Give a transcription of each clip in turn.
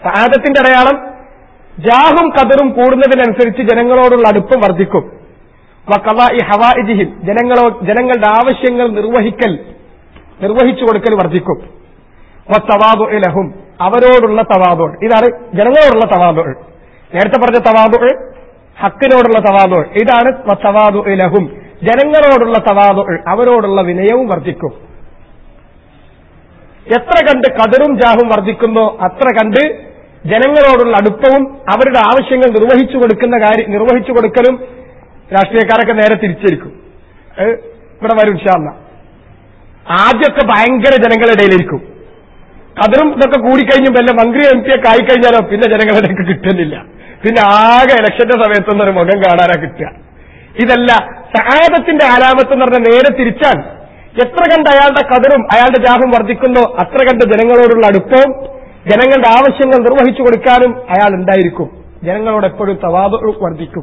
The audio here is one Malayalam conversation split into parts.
സഹാദത്തിന്റെ അടയാളം ജാഹും കതറും കൂടുന്നതിനനുസരിച്ച് ജനങ്ങളോടുള്ള അടുപ്പം വർദ്ധിക്കും വക്കവായി ഹവാഇജിഹിം ജനങ്ങളോ ജനങ്ങളുടെ ആവശ്യങ്ങൾ നിർവഹിക്കൽ നിർവഹിച്ചു കൊടുക്കൽ വർദ്ധിക്കും വത്തവാദു ഇലഹും അവരോടുള്ള തവാദുൾ ഇതാണ് ജനങ്ങളോടുള്ള തവാദുൾ നേരത്തെ പറഞ്ഞ തവാദുൾ ഹക്കിനോടുള്ള തവാദുൾ ഇതാണ് വത്തവാദു ഇലഹും ജനങ്ങളോടുള്ള തവാദുൾ അവരോടുള്ള വിനയവും വർദ്ധിക്കും എത്ര കണ്ട് കതിറും ജാഹും വർദ്ധിക്കുന്നോ അത്ര കണ്ട് ജനങ്ങളോടുള്ള അടുപ്പവും അവരുടെ ആവശ്യങ്ങൾ നിർവഹിച്ചു കൊടുക്കുന്ന കാര്യം നിർവഹിച്ചു കൊടുക്കലും രാഷ്ട്രീയക്കാരൊക്കെ നേരെ തിരിച്ചിരിക്കും ഏ, ഇവിടെ വരും ഷാന്ന ആദ്യമൊക്കെ ഭയങ്കര ജനങ്ങളുടെ ഇടയിലിരിക്കും കതിറും ഇതൊക്കെ കൂടിക്കഴിഞ്ഞും വല്ല മന്ത്രി എം പി ഒക്കെ ആയിക്കഴിഞ്ഞാലോ പിന്നെ ജനങ്ങളുടെ ഇടയ്ക്ക് കിട്ടുന്നില്ല പിന്നെ ആകെ ഇലക്ഷന്റെ സമയത്തൊന്നും ഒരു മുഖം കാണാനാ കിട്ടുക ഇതല്ല സഹായത്തിന്റെ ആലാമത്ത് എന്ന് പറഞ്ഞ നേരെ തിരിച്ചാൽ എത്ര കണ്ട് അയാളുടെ കതിറും അയാളുടെ ജാഹും വർദ്ധിക്കുന്നോ അത്ര കണ്ട് ജനങ്ങളോടുള്ള അടുപ്പവും ജനങ്ങളുടെ ആവശ്യങ്ങൾ നിർവഹിച്ചു കൊടുക്കാനും അയാൾ ഉണ്ടായിരിക്കും ജനങ്ങളോട് എപ്പോഴും തവാദ വർദ്ധിക്കും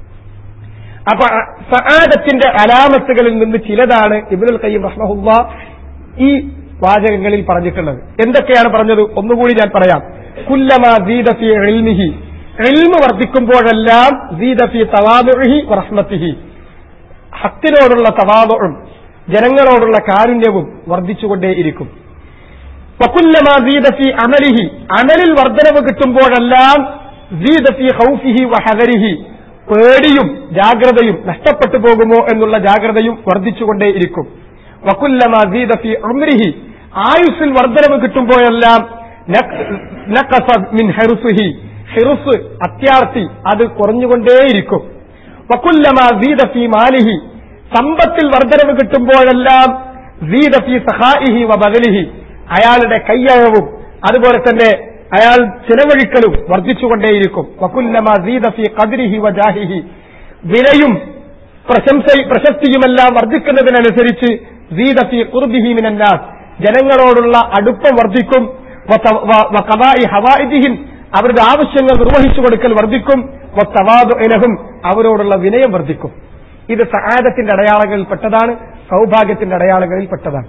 അപ്പൊ സഹാദത്തിന്റെ അലാമത്തുകളിൽ നിന്ന് ചിലതാണ് ഇബുൽ കയ്യം റഹ്മഹുല്ല ഈ വാചകങ്ങളിൽ പറഞ്ഞിട്ടുള്ളത് എന്തൊക്കെയാണ് പറഞ്ഞത് ഒന്നുകൂടി ഞാൻ പറയാം കുല്ലമാ ദീദഫി എൽമിഹി എൽമ് വർദ്ധിക്കുമ്പോഴെല്ലാം ദീദഫി തവാദുഹി റഹ്മത്തിഹി ഹത്തിനോടുള്ള തവാദും ജനങ്ങളോടുള്ള കാരുണ്യവും വർദ്ധിച്ചുകൊണ്ടേയിരിക്കും വകുല്ലമാ ദീദഫി അമലിഹി അമലിൽ വർധനവ് കിട്ടുമ്പോഴെല്ലാം ദീദഫി ഹൗഫിഹി വഹദരിഹി പേടിയും ജാഗ്രതയും നഷ്ടപ്പെട്ടു പോകുമോ എന്നുള്ള ജാഗ്രതയും വർദ്ധിച്ചുകൊണ്ടേയിരിക്കും വകുല്ലമാ ദീദഫി ഉംരിഹി ആയുസ്സിൽ വർധനവ് കിട്ടുമ്പോഴെല്ലാം നഖ- നഖസ മിൻ ഹെറുസുഹി ഹെറുസ് അത്യാർത്തി അത് കുറഞ്ഞുകൊണ്ടേയിരിക്കും വകുല്ലമാ ദീദഫി മാലിഹി സമ്പത്തിൽ വർധനവ് കിട്ടുമ്പോഴെല്ലാം ദീദഫി സഹായിഹി വ ബദലിഹി അയാളുടെ കയ്യഴവും അതുപോലെ തന്നെ അയാൾ ചിലവഴിക്കലും വർദ്ധിച്ചുകൊണ്ടേയിരിക്കും വകുല്ലമാ ദീദഫി ഖദ്രിഹി വ ജാഹിഹി വിലയും പ്രശംസ പ്രശസ്തിയുമെല്ലാം വർദ്ധിക്കുന്നതിനനുസരിച്ച് ദീദഫി ഖുർബിഹി മിനന്നാസ് ജനങ്ങളോടുള്ള അടുപ്പം വർദ്ധിക്കും വത- വ- വ ഖദാഇ ഹവായിദിഹിൻ അവരുടെ ആവശ്യങ്ങൾ നിർവഹിച്ചു കൊടുക്കൽ വർദ്ധിക്കും വത്തവാദു ഇലഹും അവരോടുള്ള വിനയം വർദ്ധിക്കും ഇത് സഹാദത്തിന്റെ അടയാളങ്ങളിൽ പെട്ടതാണ് സൗഭാഗ്യത്തിന്റെ അടയാളങ്ങളിൽ പെട്ടതാണ്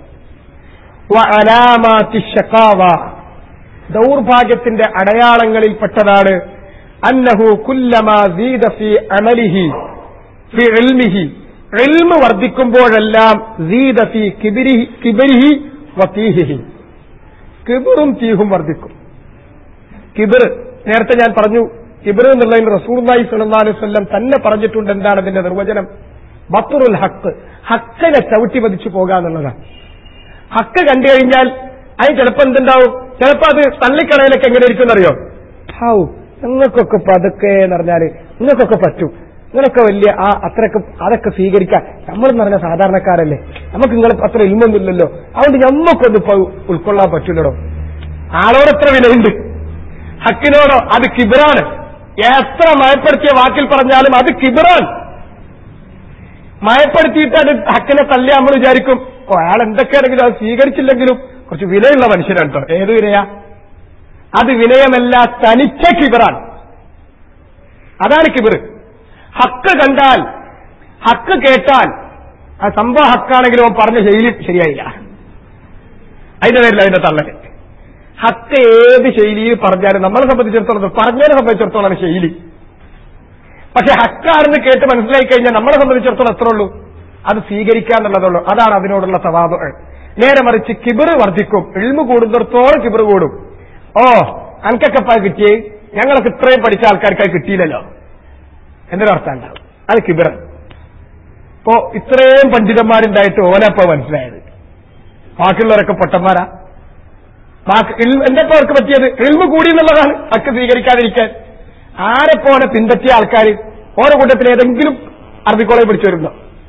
വഅലാമാത്തി ശഖാവ ദൗർഭാഗ്യത്തിന്റെ അടയാളങ്ങളിൽ പെട്ടതാണ് അന്നഹു കുല്ലമാ സീദ ഫി അമലിഹി ഫി ഇൽമിഹി ഇൽമ് വർദ്ധിക്കുമ്പോഴെല്ലാം സീദ ഫി കിബിരിഹി കിബിരിഹി വതീഹിഹി കിബിറും തീഹും വർദ്ധിക്കും കിബിർ നേരത്തെ ഞാൻ പറഞ്ഞു കിബിർ എന്നുള്ളതിന് റസൂർനായി സല്ലല്ലാഹു അലൈഹി വസല്ലം തന്നെ പറഞ്ഞിട്ടുണ്ട് എന്താണ് അതിന്റെ നിർവചനം ബത്തുറുൽ ഹക്ക് ഹക്കിനെ ചവിട്ടി പതിച്ചു പോകുക എന്നുള്ളതാണ് ഹക്ക് കണ്ടു കഴിഞ്ഞാൽ അതിന് ചിലപ്പോ എന്തുണ്ടാവും ചിലപ്പോ അത് തള്ളിക്കളയിലൊക്കെ എങ്ങനെ ഇരിക്കുന്നറിയോ ഹൗ നിങ്ങൾക്കൊക്കെ പതുക്കെ എന്ന് പറഞ്ഞാല് നിങ്ങൾക്കൊക്കെ പറ്റും നിങ്ങളൊക്കെ വലിയ ആ അത്രയൊക്കെ അതൊക്കെ സ്വീകരിക്കാൻ നമ്മളെന്ന് പറഞ്ഞ സാധാരണക്കാരല്ലേ നമുക്ക് നിങ്ങൾ അത്ര ഇൽമൊന്നുമില്ലല്ലോ അതുകൊണ്ട് ഞമ്മക്കൊന്നും ഇപ്പൊ ഉൾക്കൊള്ളാൻ പറ്റില്ലടോ ആളോട് എത്ര വിലയുണ്ട് ഹക്കിനോടോ അത് കിബിറാണ് എത്ര മയപ്പെടുത്തിയ വാക്കിൽ പറഞ്ഞാലും അത് കിബിറാണ് മയപ്പെടുത്തിയിട്ട് അത് ഹക്കിനെ തള്ളി നമ്മൾ വിചാരിക്കും ഓ അയാൾ എന്തൊക്കെയാണെങ്കിലും അത് സ്വീകരിച്ചില്ലെങ്കിലും കുറച്ച് വിലയുള്ള മനുഷ്യനാണ് കേട്ടോ ഏത് വിനയാ അത് വിനയമല്ല തനിച്ച കിബിറാണ് അതാണ് കിബിർ ഹക്ക് കണ്ടാൽ ഹക്ക് കേട്ടാൽ ആ സംഭവം ഹക്കാണെങ്കിലും അവൻ പറഞ്ഞ ശൈലി ശരിയായില്ല അതിന്റെ പേരില്ല അതിന്റെ തള്ളല് ഹക്ക് ഏത് ശൈലിയിൽ പറഞ്ഞാലും നമ്മളെ സംബന്ധിച്ചിടത്തോളം പറഞ്ഞതിനെ സംബന്ധിച്ചിടത്തോളം ശൈലി പക്ഷെ ഹക്കാണെന്ന് കേട്ട് മനസ്സിലായി കഴിഞ്ഞാൽ നമ്മളെ സംബന്ധിച്ചിടത്തോളം എത്ര ഉള്ളൂ അത് സ്വീകരിക്കുക എന്നുള്ളതുള്ളൂ അതാണ് അതിനോടുള്ള സവാദ് നേരെ മറിച്ച് കിബിർ വർദ്ധിക്കും ഇൽമു കൂടുന്നിടത്തോളം കിബിർ കൂടും ഓ അനക്കൊക്കെ ഇപ്പൊ അത് കിട്ടിയേ ഞങ്ങളൊക്കെ ഇത്രയും പഠിച്ച ആൾക്കാർക്ക് അത് കിട്ടിയില്ലല്ലോ എന്നൊരർത്ഥം ഉണ്ടാവും അത് കിബിർ ഇപ്പോ ഇത്രയും പണ്ഡിതന്മാരുണ്ടായിട്ട് ഓലപ്പോ മനസ്സിലായത് ബാക്കിയുള്ളവരൊക്കെ പൊട്ടന്മാരാ ബാക്കി ഇൽമ- എന്താ ഇപ്പൊ അവർക്ക് പറ്റിയത് ഇൽമു കൂടി എന്നുള്ളതാണ് ഹക്ക് സ്വീകരിക്കാതിരിക്കാൻ ആരെപ്പോലെ പിൻപറ്റിയ ആൾക്കാർ ഓരോ കൂട്ടത്തിൽ ഏതെങ്കിലും അറബി കോളേജ് പഠിച്ചവരുണ്ടോ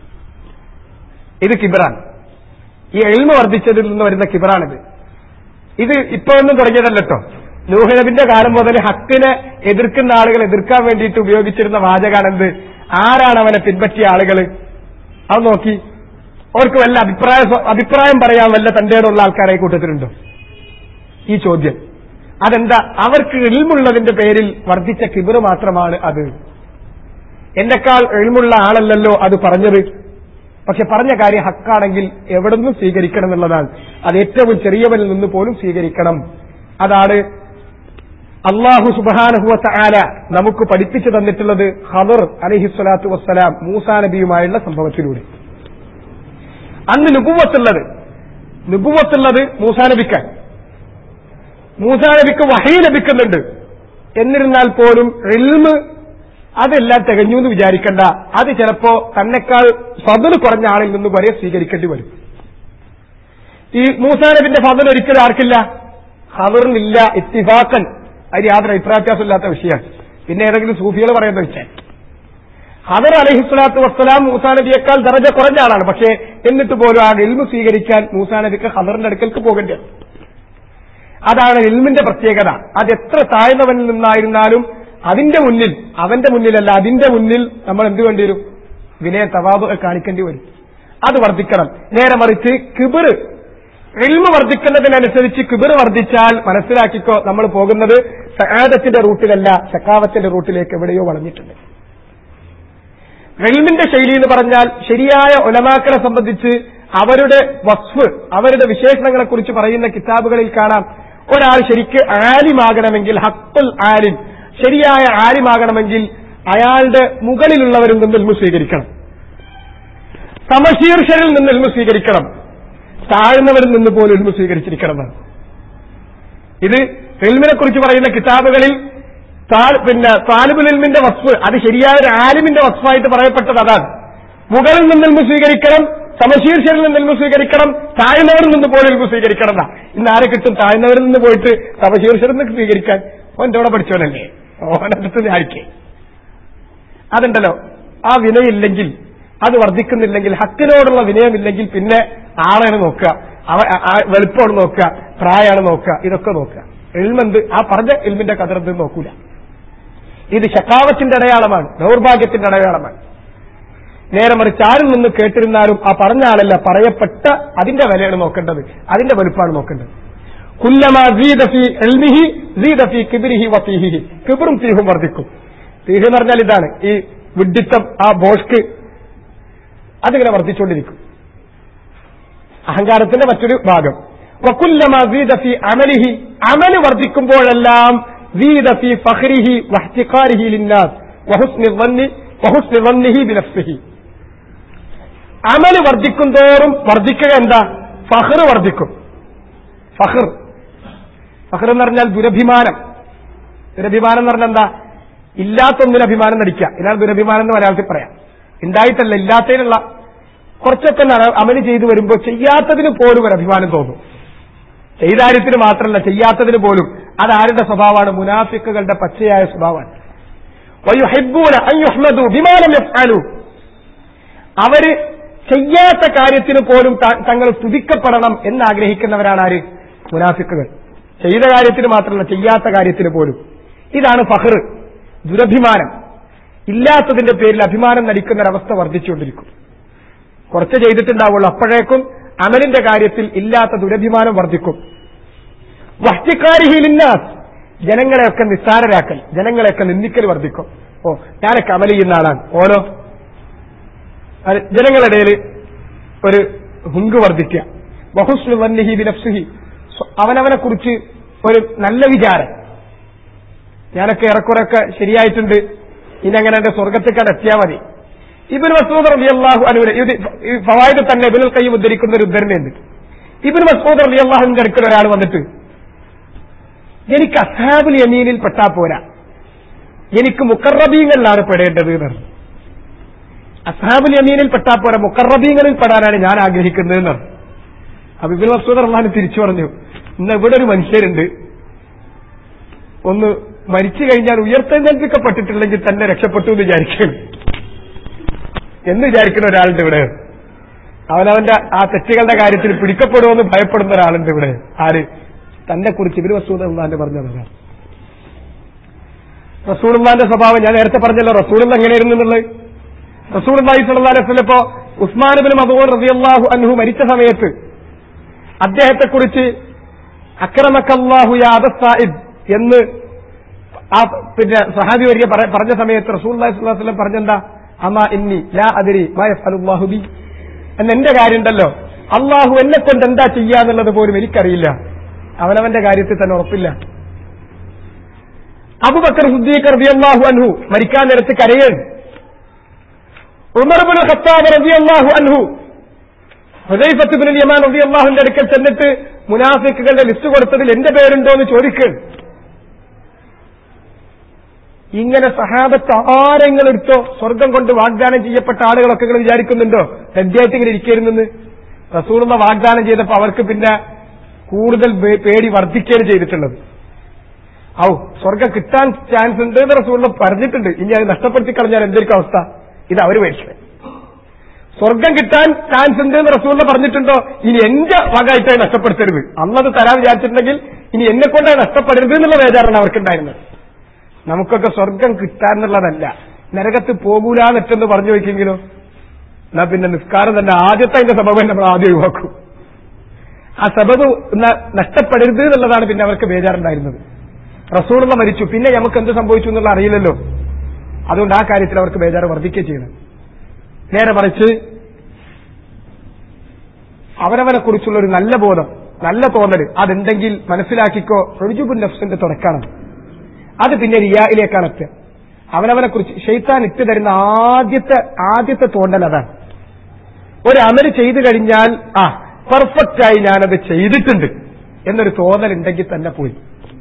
ഇത് കിബിറാണ് ഈ എൽമ വർദ്ധിച്ചതിൽ നിന്ന് വരുന്ന കിബിറാണിത് ഇത് ഇപ്പോഴൊന്നും തുടങ്ങിയതല്ലോ നൂഹനബിന്റെ കാലം മുതൽ ഹക്കിനെ എതിർക്കുന്ന ആളുകൾ എതിർക്കാൻ വേണ്ടിയിട്ട് ഉപയോഗിച്ചിരുന്ന വാചകാണെന്ത് ആരാണ് അവനെ പിൻപറ്റിയ ആളുകൾ അത് നോക്കി അവർക്ക് വല്ല അഭിപ്രായ അഭിപ്രായം പറയാൻ വല്ല തന്റേടുള്ള ആൾക്കാരെ കൂട്ടത്തിലുണ്ടോ ഈ ചോദ്യം അതെന്താ അവർക്ക് എൽമുള്ളതിന്റെ പേരിൽ വർദ്ധിച്ച കിബിറ് മാത്രമാണ് അത് എന്നെക്കാൾ എൽമുള്ള ആളല്ലല്ലോ അത് പറഞ്ഞത് പക്ഷെ പറഞ്ഞ കാര്യം ഹക്കാണെങ്കിൽ എവിടുന്നും സ്വീകരിക്കണം എന്നുള്ളതാണ് അത് ഏറ്റവും ചെറിയവനിൽ നിന്ന് പോലും സ്വീകരിക്കണം അതാണ് അള്ളാഹു സുബാനഹുവത്ത ആല നമുക്ക് പഠിപ്പിച്ചു തന്നിട്ടുള്ളത് ഹദർ അലഹിസ്വലാത്തു വസ്സലാം മൂസാ നബിയുമായുള്ള സംഭവത്തിലൂടെ അന്ന് നുപുവത്തുള്ളത് നുപുവത്തുള്ളത് മൂസാ നബിക്കാൻ മൂസാ നബിക്ക് വഹി ലഭിക്കുന്നുണ്ട് എന്നിരുന്നാൽ പോലും എൽമ് അതെല്ലാം തികഞ്ഞു എന്ന് വിചാരിക്കണ്ട അത് ചിലപ്പോ തന്നെക്കാൾ ഫതിൽ കുറഞ്ഞ ആളിൽ നിന്ന് വരെ സ്വീകരിക്കേണ്ടി വരും ഈ മൂസാ നബിന്റെ ഫതിൽ ഒരിക്കലും ആർക്കില്ല ഹദറിനില്ല ഇത്തിഫാക്കൻ അതിന് യാതൊരു അഭിപ്രായവ്യാസമില്ലാത്ത വിഷയമാണ് പിന്നെ ഏതെങ്കിലും സൂഫികൾ പറയുന്ന വെച്ചാൽ ഹദർ അലഹിസ്വലാത്തു വസ്സലാം മൂസാ നബിയേക്കാൾ ദറജ കുറഞ്ഞ ആളാണ് പക്ഷേ എന്നിട്ട് പോലും ആ എൽമു സ്വീകരിക്കാൻ മൂസാ നബിക്ക് ഹദറിന്റെ അടുക്കൽക്ക് പോകേണ്ടി വന്നു അതാണ് എൽമിന്റെ പ്രത്യേകത അത് എത്ര താഴ്ന്നവനിൽ നിന്നായിരുന്നാലും അതിന്റെ മുന്നിൽ അവന്റെ മുന്നിലല്ല അതിന്റെ മുന്നിൽ നമ്മൾ എന്ത് വേണ്ടി വരും വിനയ തവാബ് കാണിക്കേണ്ടി വരും അത് വർദ്ധിക്കണം നേരെ മറിച്ച് കിബിർ എൽമ വർദ്ധിക്കുന്നതിനനുസരിച്ച് കിബിർ വർദ്ധിച്ചാൽ മനസ്സിലാക്കിക്കോ നമ്മൾ പോകുന്നത് സഹാദത്തിന്റെ റൂട്ടിലല്ല ശക്കാവത്തിന്റെ റൂട്ടിലേക്ക് എവിടെയോ വളഞ്ഞിട്ടുണ്ട് എൽമിന്റെ ശൈലി എന്ന് പറഞ്ഞാൽ ശരിയായ ഒലമാക്കളെ സംബന്ധിച്ച് അവരുടെ വസ്ഫ് അവരുടെ വിശേഷണങ്ങളെ കുറിച്ച് പറയുന്ന കിതാബുകളിൽ കാണാം ഒരാൾ ശരിക്ക് ആലിമാകണമെങ്കിൽ ഹക്കുൽ ആലിം ശരിയായ ആലിമാകണമെങ്കിൽ അയാളുടെ മുകളിലുള്ളവരിൽ നിന്ന് ഇൽമു സ്വീകരിക്കണം സമശീർഷരിൽ നിന്ന് ഇൽമു സ്വീകരിക്കണം താഴ്ന്നവരിൽ നിന്ന് പോലും ഇൽമു സ്വീകരിച്ചിരിക്കണം എന്നാണ് ഇത് ഇൽമിനെ കുറിച്ച് പറയുന്ന കിതാബുകളിൽ താ- പിന്നെ താലിബുൽ ഇൽമിന്റെ വസ്ഫ് അത് ശരിയായ ഒരു ആലിമിന്റെ വസ്ഫായിട്ട് പറയപ്പെട്ടത് അതാണ് മുകളിൽ നിന്ന് ഇൽമു സ്വീകരിക്കണം സമശീർഷരിൽ നിന്ന് ഇൽമു സ്വീകരിക്കണം താഴ്ന്നവരിൽ നിന്ന് പോലും ഇൽമു സ്വീകരിക്കണം എന്നാ ഇന്ന് ആരെ കിട്ടും താഴ്ന്നവരിൽ നിന്ന് പോയിട്ട് സമശീർഷരിൽ നിന്ന് സ്വീകരിക്കാൻ ഓൻ്റെ അവിടെ പഠിച്ചവനല്ലേ ഓനടുത്ത് ആയിരിക്കേ അതുണ്ടല്ലോ ആ വിനയില്ലെങ്കിൽ അത് വർദ്ധിക്കുന്നില്ലെങ്കിൽ ഹക്കിനോടുള്ള വിനയമില്ലെങ്കിൽ പിന്നെ ആളാണ് നോക്കുക അവ ആ- ആ വെളുപ്പമാണ് നോക്കുക പ്രായമാണ് നോക്കുക ഇതൊക്കെ നോക്കുക എൽമെന്ത് ആ പറഞ്ഞ എൽമിന്റെ കതിർന്ന് നോക്കൂല ഇത് ശക്കാവത്തിന്റെ അടയാളമാണ് ദൗർഭാഗ്യത്തിന്റെ അടയാളമാണ് നേരെ മറിച്ച് ആരിൽ നിന്ന് കേട്ടിരുന്നാലും ആ പറഞ്ഞ ആളല്ല പറയപ്പെട്ട അതിന്റെ വിലയാണ് നോക്കേണ്ടത് അതിന്റെ വലുപ്പമാണ് നോക്കേണ്ടത് കുല്ലമാ ഫീ എൽമിഹി ഫീ കിബിരിഹി വഫീഹിഹി കിബിറും തീഹും വർദ്ധിക്കും തീഹ് എന്ന് പറഞ്ഞാൽ ഇതാണ് ഈ വിഡ്ഢിത്തം ആ ബോഷ്ക്ക് അതിങ്ങനെ വർദ്ധിച്ചുകൊണ്ടിരിക്കും അഹങ്കാരത്തിന്റെ മറ്റൊരു ഭാഗം വക്കുല്ലമാ ഫീ അമലിഹി അമല് വർദ്ധിക്കുമ്പോഴെല്ലാം ഫീ ഫഖ്രിഹി വഹ്തിഖാരിഹി ലിന്നാസ് വഹുസ്നി ظنി വഹുസ്നി ظنിഹി ബിനഫ്സിഹി അമല് വർദ്ധിക്കും തോറും വർദ്ധിക്കുക എന്താ ഫഹർ വർദ്ധിക്കും ഫഹർ ഫഹർ എന്ന് പറഞ്ഞാൽ ദുരഭിമാനം ദുരഭിമാനം എന്ന് പറഞ്ഞാൽ എന്താ ഇല്ലാത്തൊന്നിന് അഭിമാനം നടിക്കുക ഇതാണ് ദുരഭിമാനം എന്ന് മലയാളത്തിൽ പറയാം ഉണ്ടായിട്ടല്ല ഇല്ലാത്തതിനുള്ള കുറച്ചൊക്കെ ന- അമല് ചെയ്തു വരുമ്പോൾ ചെയ്യാത്തതിന് പോലും ഒരു അഭിമാനം തോന്നും ചെയ്ത കാര്യത്തിന് മാത്രമല്ല ചെയ്യാത്തതിന് പോലും അതാരുടെ സ്വഭാവമാണ് മുനാഫിക്കുകളുടെ പച്ചയായ സ്വഭാവമാണ് വയുഹിബ്ബൂന അൻ യുഹ്മദു ബിമാ ലം യഫ്അലു അവര് ചെയ്യാത്ത കാര്യത്തിന് പോലും ത- തങ്ങൾ സ്തുതിക്കപ്പെടണം എന്ന് ആഗ്രഹിക്കുന്നവരാണ് ആര് മുനാഫിക്കുകൾ ചെയ്ത കാര്യത്തിന് മാത്രമല്ല ചെയ്യാത്ത കാര്യത്തിന് പോലും ഇതാണ് ഫഹ്ർ ദുരഭിമാനം ഇല്ലാത്തതിന്റെ പേരിൽ അഭിമാനം നടിക്കുന്ന ഒരവസ്ഥ വർദ്ധിച്ചുകൊണ്ടിരിക്കും കുറച്ച് ചെയ്തിട്ടുണ്ടാവുള്ളൂ അപ്പോഴേക്കും അമലിന്റെ കാര്യത്തിൽ ഇല്ലാത്ത ദുരഭിമാനം വർദ്ധിക്കും വഹ്തിക്കാരിഹിലിന്നാസ് ജനങ്ങളെയൊക്കെ നിസ്സാരരാക്കൽ ജനങ്ങളെയൊക്കെ നിന്ദിക്കൽ വർദ്ധിക്കും ഓ ഞാനൊക്കെ അമൽ ചെയ്യുന്ന ആളാണ് ഓരോ അത് ജനങ്ങളുടെ ഇടയിൽ ഒരു ഹുങ്ക് വർദ്ധിക്കുക ബഹുസ്ലു വന്നിഹി ബിനഫ്സുഹി സ്വ- അവനവനെ കുറിച്ച് ഒരു നല്ല വിചാരം ഞാനൊക്കെ ഏറെക്കുറെയൊക്കെ ശരിയായിട്ടുണ്ട് ഇനി അങ്ങനെ എന്റെ സ്വർഗത്തേക്കാൾ എത്തിയാൽ മതി ഇബിൻ മസൂദ് റബി അള്ളാഹു അനുവിന് ഇത് ഈ ഫവായത് തന്നെ ഇബിനുൽ കയ്യും ഉദ്ധരിക്കുന്ന ഒരു ഉദ്ധരണയുണ്ട് ഇബിൻ മസൂദ് റബി അള്ളാഹുവിന്റെ അടുക്കൽ ഒരാൾ വന്നിട്ട് എനിക്ക് അസാബുൽ യമീനിൽ പെട്ടാ പോരാ എനിക്ക് മുക്കറബീങ്ങളിലാണ് പെടേണ്ടത് എന്ന് പറഞ്ഞു അസാബുൽ യമീനിൽ പെട്ടാ പോരാ മുക്കറബീങ്ങളിൽ പെടാനാണ് ഞാൻ ആഗ്രഹിക്കുന്നത് എന്ന് പറഞ്ഞു അപ്പൊ ഇബിൻ മസൂദ് റഹ്മാൻ തിരിച്ചു പറഞ്ഞു ഇന്ന് ഇവിടെ ഒരു മനുഷ്യരുണ്ട് ഒന്ന് മരിച്ചു കഴിഞ്ഞാൽ ഉയർത്തെഴുന്നേൽപ്പിക്കപ്പെട്ടിട്ടില്ലെങ്കിൽ തന്നെ രക്ഷപ്പെട്ടു എന്ന് വിചാരിക്കണം എന്ന് വിചാരിക്കുന്ന ഒരാളുണ്ട് ഇവിടെ അവനവന്റെ ആ തെറ്റുകളുടെ കാര്യത്തിൽ പിടിക്കപ്പെടുമെന്ന് ഭയപ്പെടുന്ന ഒരാളുണ്ട് ഇവിടെ ആര് തന്നെ കുറിച്ച് ഇവര് റസൂൽ അള്ളാന്റെ പറഞ്ഞതാണ് റസൂൽ അള്ളാന്റെ സ്വഭാവം ഞാൻ നേരത്തെ പറഞ്ഞല്ലോ റസൂൽ എങ്ങനെയായിരുന്നു എന്നുള്ളത് റസൂൽ അള്ളാഹി സ്വല്ലാ ഇപ്പോ ഉസ്മാൻ ബിൻ മദൂർ റളിയല്ലാഹു അൻഹു മരിച്ച സമയത്ത് അദ്ദേഹത്തെക്കുറിച്ച് അക്രമക്കല്ലാഹു യാദ സാഹിബ് എന്ന് ആ പിന്നെ സഹാബി വരിക പറ- പറഞ്ഞ സമയത്ത് റസൂൽ വസ്ലം പറഞ്ഞെന്താ അമ്മ ഇന്നി ലാ അതിരി മായഫലുല്ലാഹു ബി എന്ന് എന്റെ കാര്യം ഉണ്ടല്ലോ അള്ളാഹു എന്നെ കൊണ്ട് എന്താ ചെയ്യാന്നുള്ളത് പോലും എനിക്കറിയില്ല അവനവന്റെ കാര്യത്തിൽ തന്നെ ഉറപ്പില്ല അബുബക്കർ സുദ്ദീഖ് റബിയല്ലാഹു അൻഹു മരിക്കാൻ നേരത്ത് കരയാണ് ഉമർബുൽ ഖത്താബ് റബിയല്ലാഹു അൻഹു ഹുദൈഫത്ത് ബിൻ യമാൻ റബിയല്ലാഹുവിന്റെ അടുക്കൽ ചെന്നിട്ട് മുനാഫിക്കുകളുടെ ലിസ്റ്റ് കൊടുത്തതിൽ എന്റെ പേരുണ്ടോ എന്ന് ചോദിക്കുകയാണ് ഇങ്ങനെ സഹാബത്ത് ആരെങ്കിലും എടുത്തോ സ്വർഗം കൊണ്ട് വാഗ്ദാനം ചെയ്യപ്പെട്ട ആളുകളൊക്കെ നിങ്ങൾ വിചാരിക്കുന്നുണ്ടോ ഹെഡ്യായിട്ട് ഇങ്ങനെ ഇരിക്കരുതെന്ന് റസൂറുള്ള വാഗ്ദാനം ചെയ്തപ്പോ അവർക്ക് പിന്നെ കൂടുതൽ പേ- പേടി വർദ്ധിക്കുകയാണ് ചെയ്തിട്ടുള്ളത് ഔ സ്വർഗം കിട്ടാൻ ചാൻസ് ഉണ്ട് എന്ന് റസൂറിന് പറഞ്ഞിട്ടുണ്ട് ഇനി അത് നഷ്ടപ്പെടുത്തി കളഞ്ഞാൽ എന്തായിരിക്കും അവസ്ഥ ഇത് അവർ മേടിച്ചത് സ്വർഗം കിട്ടാൻ ചാൻസ് ഉണ്ട് എന്ന് റസൂറിന് പറഞ്ഞിട്ടുണ്ടോ ഇനി എന്റെ വകയായിട്ടായി നഷ്ടപ്പെടുത്തരുത് അന്നത് തരാൻ വിചാരിച്ചിട്ടുണ്ടെങ്കിൽ ഇനി എന്നെ കൊണ്ടാണ് നഷ്ടപ്പെടരുത് എന്നുള്ള വേദാറാണ് അവർക്കുണ്ടായിരുന്നത് നമുക്കൊക്കെ സ്വർഗം കിട്ടാന്നുള്ളതല്ല നരകത്ത് പോകൂലെന്ന് പറഞ്ഞു വയ്ക്കെങ്കിലോ എന്നാ പിന്നെ നിസ്കാരം തന്നെ ആദ്യത്തെ അതിന്റെ സബബ് നമ്മൾ ആദ്യം ഒഴിവാക്കും ആ സബബ് ന- നഷ്ടപ്പെടരുത് എന്നുള്ളതാണ് പിന്നെ അവർക്ക് ബേജാറുണ്ടായിരുന്നത് റസൂളുള്ള മരിച്ചു പിന്നെ നമുക്ക് എന്ത് സംഭവിച്ചു എന്നുള്ള അറിയില്ലല്ലോ അതുകൊണ്ട് ആ കാര്യത്തിൽ അവർക്ക് ബേജാറ് വർദ്ധിക്കുകയും ചെയ്യണം നേരെ മറിച്ച് അവരവനെ കുറിച്ചുള്ള ഒരു നല്ല ബോധം നല്ല തോന്നല് അതുണ്ടെങ്കിൽ മനസ്സിലാക്കിക്കോ റൊജുബുൻ നഫ്സിന്റെ തുടക്കാണ് അത് പിന്നെ റിയായിലേക്കാണ് എത്തുക അവനവനെ കുറിച്ച് ഷെയ്ത്താൻ ഇട്ട് തരുന്ന ആദ്യത്തെ ആദ്യത്തെ തോന്നൽ അതാണ് ഒരു അമല് ചെയ്തു കഴിഞ്ഞാൽ ആ പെർഫെക്റ്റ് ആയി ഞാനത് ചെയ്തിട്ടുണ്ട് എന്നൊരു തോന്നൽ ഉണ്ടെങ്കിൽ തന്നെ പോയി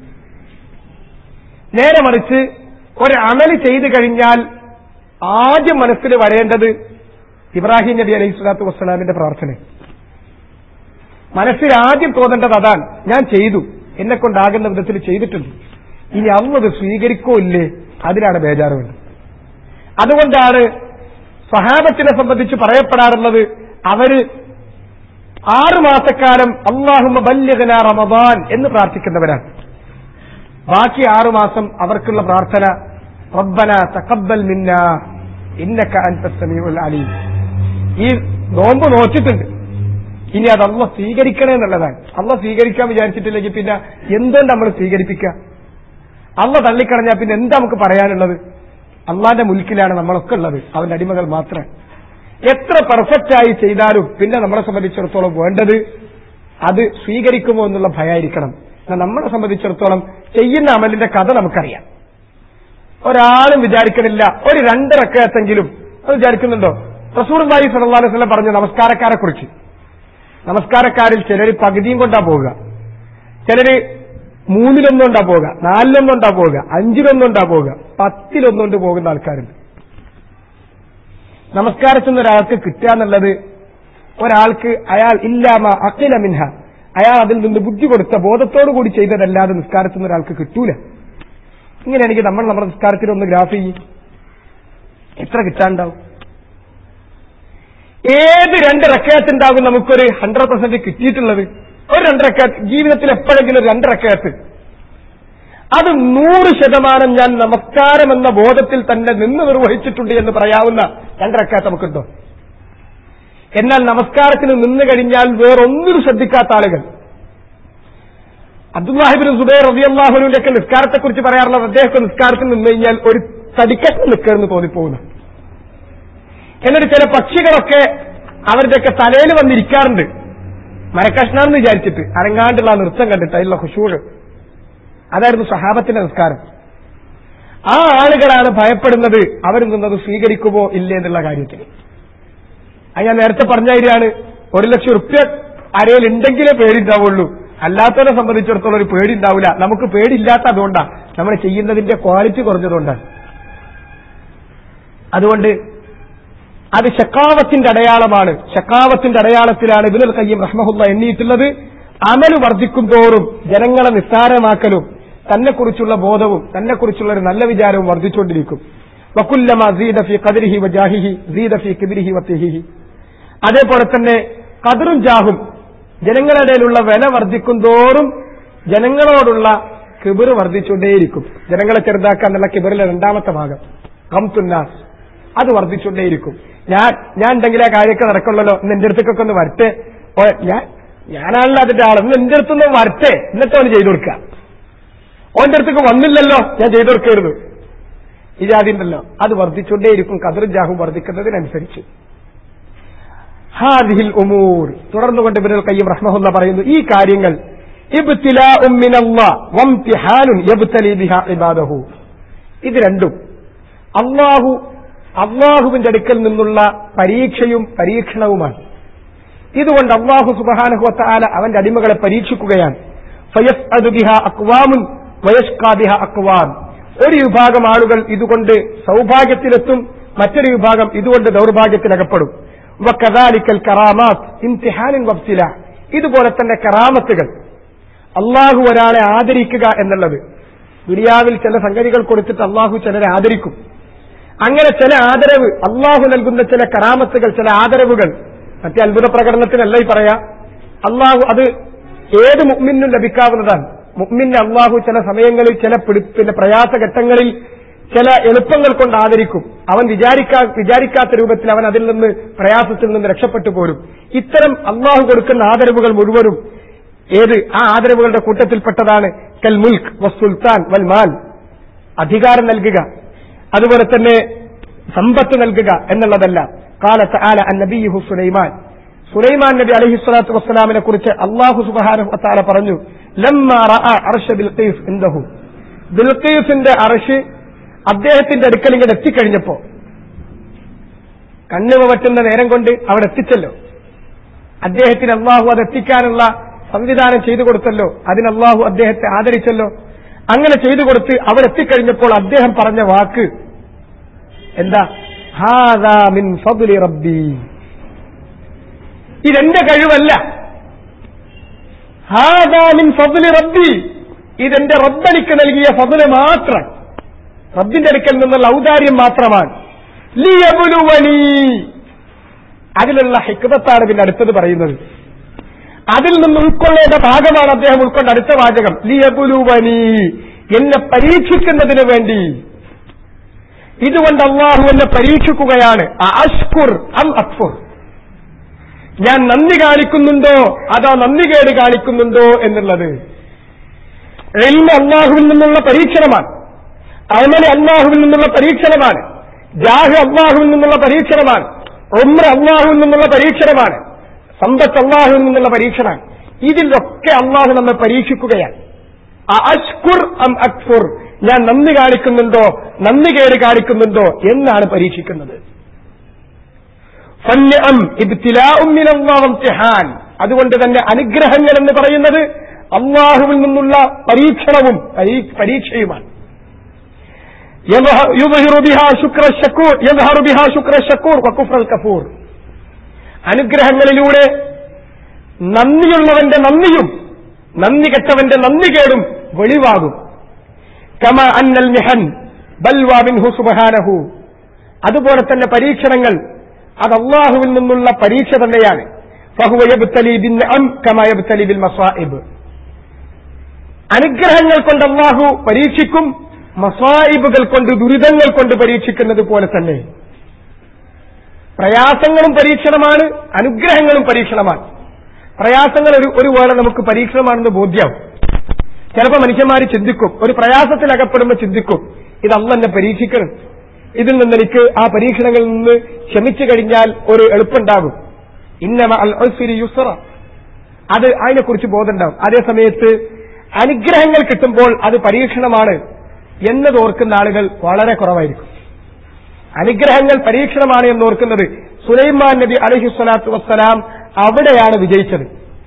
നേരെ മറിച്ച് ഒരു അമല് ചെയ്തു കഴിഞ്ഞാൽ ആദ്യം മനസ്സിൽ വരേണ്ടത് ഇബ്രാഹിം നബി അലൈഹി സ്വലാത്തു വസ്സലാമിന്റെ പ്രാർത്ഥന മനസ്സിൽ ആദ്യം തോന്നേണ്ടത് അതാണ് ഞാൻ ചെയ്തു എന്നെ കൊണ്ടാകുന്ന വിധത്തിൽ ചെയ്തിട്ടുണ്ട് ഇനി അന്നത് സ്വീകരിക്കോ ഇല്ലേ അതിലാണ് ബേജാറ് വേണ്ടത് അതുകൊണ്ടാണ് സഹാബത്തിനെ സംബന്ധിച്ച് പറയപ്പെടാറുള്ളത് അവര് ആറു മാസക്കാലം അള്ളാഹുമ ബല്യകന റമദാൻ എന്ന് പ്രാർത്ഥിക്കുന്നവരാണ് ബാക്കി ആറു മാസം അവർക്കുള്ള പ്രാർത്ഥന റബ്ബന തഖബ്ബൽ മിന്ന ഇന്നക അൻത സമീഉൽ അലീം ഈ നോമ്പ് നോച്ചിട്ടുണ്ട് ഇനി അത് അള്ള സ്വീകരിക്കണേ എന്നുള്ളതാണ് അള്ള സ്വീകരിക്കാൻ വിചാരിച്ചിട്ടില്ലെങ്കിൽ പിന്നെ എന്തുകൊണ്ട് നമ്മൾ സ്വീകരിപ്പിക്കുക അള്ള തള്ളിക്കളഞ്ഞാൽ പിന്നെ എന്താ നമുക്ക് പറയാനുള്ളത് അള്ളാന്റെ മുൽക്കിലാണ് നമ്മളൊക്കെ ഉള്ളത് അവന്റെ അടിമകൾ മാത്രം എത്ര പെർഫെക്റ്റ് ആയി ചെയ്താലും പിന്നെ നമ്മളെ സംബന്ധിച്ചിടത്തോളം വേണ്ടത് അത് സ്വീകരിക്കുമോ എന്നുള്ള ഭയമായിരിക്കണം എന്നാൽ നമ്മളെ സംബന്ധിച്ചിടത്തോളം ചെയ്യുന്ന അമലിന്റെ കഥ നമുക്കറിയാം ഒരാളും വിചാരിക്കണില്ല ഒരു രണ്ടിറക്കത്തെങ്കിലും അത് വിചാരിക്കുന്നുണ്ടോ റസൂർ ബാരി സല്ലാ അലൈഹി സ്വലം പറഞ്ഞ നമസ്കാരക്കാരെ കുറിച്ച് നമസ്കാരക്കാരിൽ ചിലർ പകുതിയും കൊണ്ടാ പോവുക ചിലര് മൂന്നിലൊന്നുകൊണ്ടാ പോവുക നാലിലൊന്നുകൊണ്ടാ പോവുക അഞ്ചിലൊന്നുകൊണ്ടാ പോവുക പത്തിലൊന്നുകൊണ്ട് പോകുന്ന ആൾക്കാരുണ്ട് നമസ്കാരത്തിൽ നിന്ന് ഒരാൾക്ക് കിട്ടുക എന്നുള്ളത് ഒരാൾക്ക് അയാൾ ഇല്ലാമ അഖില മിൻഹ അയാൾ അതിൽ നിന്ന് ബുദ്ധി കൊടുത്ത ബോധത്തോടു കൂടി ചെയ്തതല്ലാതെ നിസ്കാരത്തിൽ നിന്ന് ഒരാൾക്ക് കിട്ടൂല ഇങ്ങനെയാണെങ്കിൽ നമ്മൾ നമ്മുടെ നിസ്കാരത്തിൽ ഒന്ന് ഗ്രാഫ് ചെയ്യും എത്ര കിട്ടാണ്ടാവും ഏത് രണ്ട് റക്കയത്തുണ്ടാകും നമുക്കൊരു ഹൺഡ്രഡ് പെർസെന്റ് കിട്ടിയിട്ടുള്ളത് ഒരു രണ്ട് റക്കയത്ത് ജീവിതത്തിൽ എപ്പോഴെങ്കിലും ഒരു രണ്ട് റക്കയത്ത് അത് നൂറ് ശതമാനം ഞാൻ നമസ്കാരം എന്ന ബോധത്തിൽ തന്നെ നിന്ന് നിർവഹിച്ചിട്ടുണ്ട് എന്ന് പറയാവുന്ന രണ്ട് റക്കയത്ത് നമുക്കുണ്ടോ എന്നാൽ നമസ്കാരത്തിന് നിന്ന് കഴിഞ്ഞാൽ വേറൊന്നിനും ശ്രദ്ധിക്കാത്ത ആളുകൾ അബ്ദുല്ലാഹിബിൻ സുബൈർ റബിയല്ലാഹുവിന്റെ ഒക്കെ നിസ്കാരത്തെക്കുറിച്ച് പറയാറുള്ളത് അദ്ദേഹത്തെ നിസ്കാരത്തിൽ നിന്ന് കഴിഞ്ഞാൽ ഒരു തടിക്കറ്റ് നിൽക്കുമെന്ന് തോന്നിപ്പോകുന്നു എന്നിട്ട് ചില പക്ഷികളൊക്കെ അവരുടെയൊക്കെ തലയിൽ വന്നിരിക്കാറുണ്ട് മരക്കഷ്ണമെന്ന് വിചാരിച്ചിട്ട് അരങ്ങാണ്ടുള്ള ആ നൃത്തം കണ്ടിട്ട് അതിലുള്ള ഖുശൂർ അതായിരുന്നു സഹാബത്തിന്റെ നിസ്കാരം ആ ആളുകളാണ് ഭയപ്പെടുന്നത് അവർ നിന്നത് സ്വീകരിക്കുമോ ഇല്ലേ എന്നുള്ള കാര്യത്തിൽ അത് ഞാൻ നേരത്തെ പറഞ്ഞ കാര്യമാണ് ഒരു ലക്ഷം റുപ്യ അരയിൽ ഉണ്ടെങ്കിലേ പേടിണ്ടാവുള്ളൂ അല്ലാത്തവരെ സംബന്ധിച്ചിടത്തോളം ഒരു പേടി ഉണ്ടാവില്ല നമുക്ക് പേടിയില്ലാത്ത അതുകൊണ്ടാണ് നമ്മൾ ചെയ്യുന്നതിന്റെ ക്വാളിറ്റി കുറഞ്ഞതുകൊണ്ടാണ് അതുകൊണ്ട് അത് ഷക്കാവത്തിന്റെ അടയാളമാണ് ഷക്കാവത്തിന്റെ അടയാളത്തിലാണ് ഇബിനുൽ കയ്യം റഹ്മഹുല്ല എണ്ണിയിട്ടുള്ളത് അമല് വർദ്ധിക്കും തോറും ജനങ്ങളെ നിസ്സാരമാക്കലും തന്നെക്കുറിച്ചുള്ള ബോധവും തന്നെക്കുറിച്ചുള്ള ഒരു നല്ല വിചാരവും വർദ്ധിച്ചുകൊണ്ടിരിക്കും വക്കുല്ലമ സീദ ഫി ഖദരിഹി വജാഹിഹി സീദ ഫി കിബിരിഹി വത്തിഹിഹി അതേപോലെ തന്നെ കതിറും ജാഹും ജനങ്ങളുടെ ഇടയിലുള്ള വില വർദ്ധിക്കും തോറും ജനങ്ങളോടുള്ള കിബിർ വർദ്ധിച്ചുകൊണ്ടേയിരിക്കും ജനങ്ങളെ ചെറുതാക്കുക എന്നുള്ള കിബിറിലെ രണ്ടാമത്തെ ഭാഗം കംതുന്നാസ് അത് വർദ്ധിച്ചുകൊണ്ടേയിരിക്കും ഞാൻ ഞാൻ ഉണ്ടെങ്കിലേ കാര്യമൊക്കെ നടക്കുള്ളല്ലോ ഇന്ന് എന്റെ അടുത്തേക്കൊക്കെ ഒന്ന് വരട്ടെ ഓ, ഞാൻ ഞാനാണല്ലോ അതിന്റെ ആൾ ഇന്ന് എന്റെ അടുത്തൊന്ന് വരട്ടെ എന്നിട്ട് അവന് ചെയ്തു കൊടുക്കുക ഓന്റെ അടുത്തേക്ക് വന്നില്ലല്ലോ ഞാൻ ചെയ്തു കൊടുക്കരുത് ഈ ജാതി ഉണ്ടല്ലോ അത് വർദ്ധിച്ചുകൊണ്ടേയിരിക്കും കതിർ ജാഹും വർദ്ധിക്കുന്നതിനനുസരിച്ച് ഹാദിഹിൽ ഉമൂർ തുടർന്നുകൊണ്ട് ഇബ്നുൽ ഖയ്യിം റഹ്മഹുല്ല പറയുന്നു ഈ കാര്യങ്ങൾ ഇബ്തിലാഉം മിനല്ലാഹ് വംതിഹാനുൻ യബ്തലി ബിഹാ ഇബാദഹു ഇത് രണ്ടും അള്ളാഹു അള്ളാഹുവിന്റെ അടുക്കൽ നിന്നുള്ള പരീക്ഷയും പരീക്ഷണവുമാണ് ഇതുകൊണ്ട് അള്ളാഹു സുബാനഹുവത്ത ആല അവന്റെ അടിമകളെ പരീക്ഷിക്കുകയാണ് ഫയസ് അതുബിഹ അക്വാമുൻ വയസ്കാബിഹ അക്വാം ഒരു വിഭാഗം ആളുകൾ ഇതുകൊണ്ട് സൗഭാഗ്യത്തിലെത്തും മറ്റൊരു വിഭാഗം ഇതുകൊണ്ട് ദൗർഭാഗ്യത്തിലകപ്പെടും വക്കദാലിക്കൽ കറാമാത്ത് ഇംതിഹാനിൻ വബ്സില ഇതുപോലെ തന്നെ കറാമത്തുകൾ അള്ളാഹു ഒരാളെ ആദരിക്കുക എന്നുള്ളത് ദുനിയാവിൽ ചില സംഗതികൾ കൊടുത്തിട്ട് അള്ളാഹു ചിലരെ ആദരിക്കും അങ്ങനെ ചില ആദരവ് അള്ളാഹു നൽകുന്ന ചില കറാമത്തുകൾ ചില ആദരവുകൾ മറ്റേ അത്ഭുത പ്രകടനത്തിനല്ല ഈ പറയാ അള്ളാഹു അത് ഏത് മുഗ്മിനും ലഭിക്കാവുന്നതാണ് മുഗ്മിനെ അള്ളാഹു ചില സമയങ്ങളിൽ ചില പിടി- പിന്നെ പ്രയാസഘട്ടങ്ങളിൽ ചില എളുപ്പങ്ങൾ കൊണ്ട് ആദരിക്കും അവൻ വിചാരിക്കാ വിചാരിക്കാത്ത രൂപത്തിൽ അവൻ അതിൽ നിന്ന് പ്രയാസത്തിൽ നിന്ന് രക്ഷപ്പെട്ടു പോരും ഇത്തരം അള്ളാഹു കൊടുക്കുന്ന ആദരവുകൾ മുഴുവനും ഏത് ആ ആദരവുകളുടെ കൂട്ടത്തിൽപ്പെട്ടതാണ് കൽ മുൽക്ക് വസുൽത്താൻ വൽ മാൽ അധികാരം നൽകുക അതുപോലെ തന്നെ സമ്പത്ത് നൽകുക എന്നുള്ളതല്ല കാലത്ത് ആല അൻ നബിഹു സുലൈമാൻ സുലൈമാൻ നബി അലഹി സ്വലാത്തു വസ്സലാമിനെ കുറിച്ച് അള്ളാഹു സുബാനു താല പറഞ്ഞു ലമ്മാ റഅ അർഷ ബിൽഖീസ് ഇൻദഹു ബിൽഖീസിന്റെ അർഷ് അദ്ദേഹത്തിന്റെ അടുക്കൽ ഇങ്ങോട്ട് എത്തിക്കഴിഞ്ഞപ്പോ കണ്ണുവ പറ്റുന്ന നേരം കൊണ്ട് അവിടെ എത്തിച്ചല്ലോ അദ്ദേഹത്തിന് അള്ളാഹു അത് എത്തിക്കാനുള്ള സംവിധാനം ചെയ്തു കൊടുത്തല്ലോ അതിന് അള്ളാഹു അദ്ദേഹത്തെ ആദരിച്ചല്ലോ അങ്ങനെ ചെയ്തു കൊടുത്ത് അവിടെ എത്തിക്കഴിഞ്ഞപ്പോൾ അദ്ദേഹം പറഞ്ഞ വാക്ക് എന്താ ഹാദാ മിൻ ഫദ്ലി റബ്ബി ഇതെന്റെ കഴിവല്ല ഹാദാ മിൻ ഫദ്ലി റബ്ബി ഇതെന്റെ റബ്ബനിക്ക് നൽകിയ ഫضല് മാത്രം റബ്ബിന്റെ അടുക്കൽ നിന്നുള്ള ഔദാര്യം മാത്രമാണ് ലിയബുലുവനി അതിലുള്ള ഹിക്മത്താണ് പിന്നെ അടുത്തത് പറയുന്നത് അതിൽ നിന്ന് ഉൾക്കൊള്ളേണ്ട ഭാഗമാണ് അദ്ദേഹം ഉൾക്കൊണ്ട അടുത്ത വാചകം ലിയബുലുവനി എന്നെ പരീക്ഷിക്കുന്നതിന് വേണ്ടി ഇതുകൊണ്ട് അള്ളാഹു എന്നെ പരീക്ഷിക്കുകയാണ് അഷ്കുർ അം അക്ഫുർ ഞാൻ നന്ദി കാണിക്കുന്നുണ്ടോ അതോ നന്ദികേട് കാണിക്കുന്നുണ്ടോ എന്നുള്ളത് എൽമ അള്ളാഹുവിൽ നിന്നുള്ള പരീക്ഷണമാണ് അമല് അള്ളാഹുവിൽ നിന്നുള്ള പരീക്ഷണമാണ് ജാഹ് അള്ളാഹുവിൽ നിന്നുള്ള പരീക്ഷണമാണ് ഉമ്ര അള്ളാഹുവിൽ നിന്നുള്ള പരീക്ഷണമാണ് സമ്പത്ത് അള്ളാഹുവിൽ നിന്നുള്ള പരീക്ഷണമാണ് ഇതിലൊക്കെ അള്ളാഹു നമ്മെ പരീക്ഷിക്കുകയാണ് അഷ്കുർ അം അക്ഫുർ ഞാൻ നന്ദി കാണിക്കുന്നുണ്ടോ നന്ദി കേട് കാണിക്കുന്നുണ്ടോ എന്നാണ് പരീക്ഷിക്കുന്നത് ഫന്യം ഇബ്തിലാഉം മിനല്ലാഹ് ഇംതിഹാൻ അതുകൊണ്ട് തന്നെ അനുഗ്രഹങ്ങൾ എന്ന് പറയുന്നത് അള്ളാഹുവിൽ നിന്നുള്ള പരീക്ഷണവും പരീ- പരീക്ഷയുമാണ് يظهر يظهر بها شكر الشكور يظهر بها شكر الشكور وكفر الكفور അനുഗ്രഹങ്ങളിലൂടെ നന്ദിയുള്ളവന്റെ നന്ദിയും നന്ദി കെട്ടവന്റെ നന്ദി കേടും വെളിവാകും കമ അന്നൽ മിഹൻ ബൽവാ മിൻഹു സുബ്ഹാനഹു അതുപോലെ തന്നെ പരീക്ഷണങ്ങൾ അത് അള്ളാഹുവിൽ നിന്നുള്ള പരീക്ഷ തന്നെയാണ് ഫഹുവ യബ്തലി ബിൻഅം കമാ യബ്തലി ബിൽ മസാഇബ് അനുഗ്രഹങ്ങൾ കൊണ്ട് അള്ളാഹു പരീക്ഷിക്കും മസായിബുകൾ കൊണ്ട് ദുരിതങ്ങൾ കൊണ്ട് പരീക്ഷിക്കുന്നത് പോലെ തന്നെ പ്രയാസങ്ങളും പരീക്ഷണമാണ് അനുഗ്രഹങ്ങളും പരീക്ഷണമാണ് പ്രയാസങ്ങൾ ഒരു ഒരു വേള നമുക്ക് പരീക്ഷണമാണെന്ന് ബോധ്യമാവും ചിലപ്പോൾ മനുഷ്യന്മാർ ചിന്തിക്കും ഒരു പ്രയാസത്തിൽ അകപ്പെടുമ്പോൾ ചിന്തിക്കും ഇത് അന്ന് എന്നെ പരീക്ഷിക്കണം ഇതിൽ നിന്ന് എനിക്ക് ആ പരീക്ഷണങ്ങളിൽ നിന്ന് ക്ഷമിച്ചു കഴിഞ്ഞാൽ ഒരു എളുപ്പമുണ്ടാകും ഇന്നമ അൽ ഉസ്രി യുസ്റ അത് അതിനെക്കുറിച്ച് ബോധമുണ്ടാവും അതേ സമയത്ത് അനുഗ്രഹങ്ങൾ കിട്ടുമ്പോൾ അത് പരീക്ഷണമാണ് എന്നത് ഓർക്കുന്ന ആളുകൾ വളരെ കുറവായിരിക്കും അനുഗ്രഹങ്ങൾ പരീക്ഷണമാണ് എന്ന് ഓർക്കുന്നത് സുലൈമാൻ നബി അലഹി സ്വലാത്തു വസ്സലാം അവിടെയാണ് വിജയിച്ചത്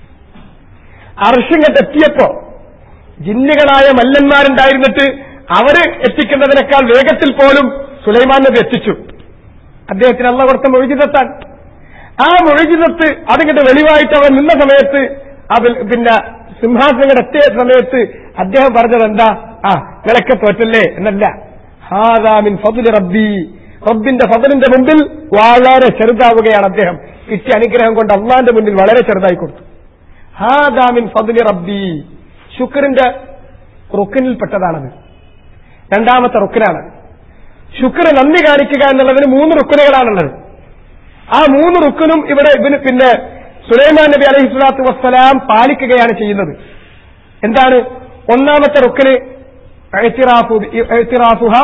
അർഷിങ്ങട്ട് എത്തിയപ്പോ ജിന്നുകളായ മല്ലന്മാരുണ്ടായിരുന്നിട്ട് അവര് എത്തിക്കുന്നതിനേക്കാൾ വേഗത്തിൽ പോലും സുലൈമാൻ നബി എത്തിച്ചു അദ്ദേഹത്തിന് അള്ള കൊടുത്ത മൊഴിജിതത്താൻ ആ മൊഴിജിതത്ത് അതിങ്ങട്ട് വെളിവായിട്ട് അവൻ നിന്ന സമയത്ത് അതിൽ പിന്നെ സിംഹാസനങ്ങൾ എത്തിയ സമയത്ത് അദ്ദേഹം പറഞ്ഞത് എന്താ ആ നിലക്കെ തോറ്റല്ലേ എന്നല്ല ഹാദാമിൻ ഫതുല് റബ്ബി റബ്ബിന്റെ ഫതലിന്റെ മുമ്പിൽ വളരെ ചെറുതാവുകയാണ് അദ്ദേഹം കിട്ടിയ അനുഗ്രഹം കൊണ്ട് അള്ളാന്റെ മുന്നിൽ വളരെ ചെറുതായി കൊടുത്തു ഹാദാമിൻ ഫതുലി റബ്ബി ശുക്രിന്റെ റുക്കിനിൽപ്പെട്ടതാണത് രണ്ടാമത്തെ റുക്കിനാണ് ശുക്ർ നന്ദി കാണിക്കുക എന്നുള്ളതിന് മൂന്ന് റുക്കുനുകളാണുള്ളത് ആ മൂന്ന് റുക്കിനും ഇവിടെ ഇവന് പിന്നെ സുലൈമാൻ നബി അലൈഹി സ്വലാത്തു വസ്സലാം പാലിക്കുകയാണ് ചെയ്യുന്നത് എന്താണ് ഒന്നാമത്തെ റുക്കിന് എഴുത്തിറാഫുഹ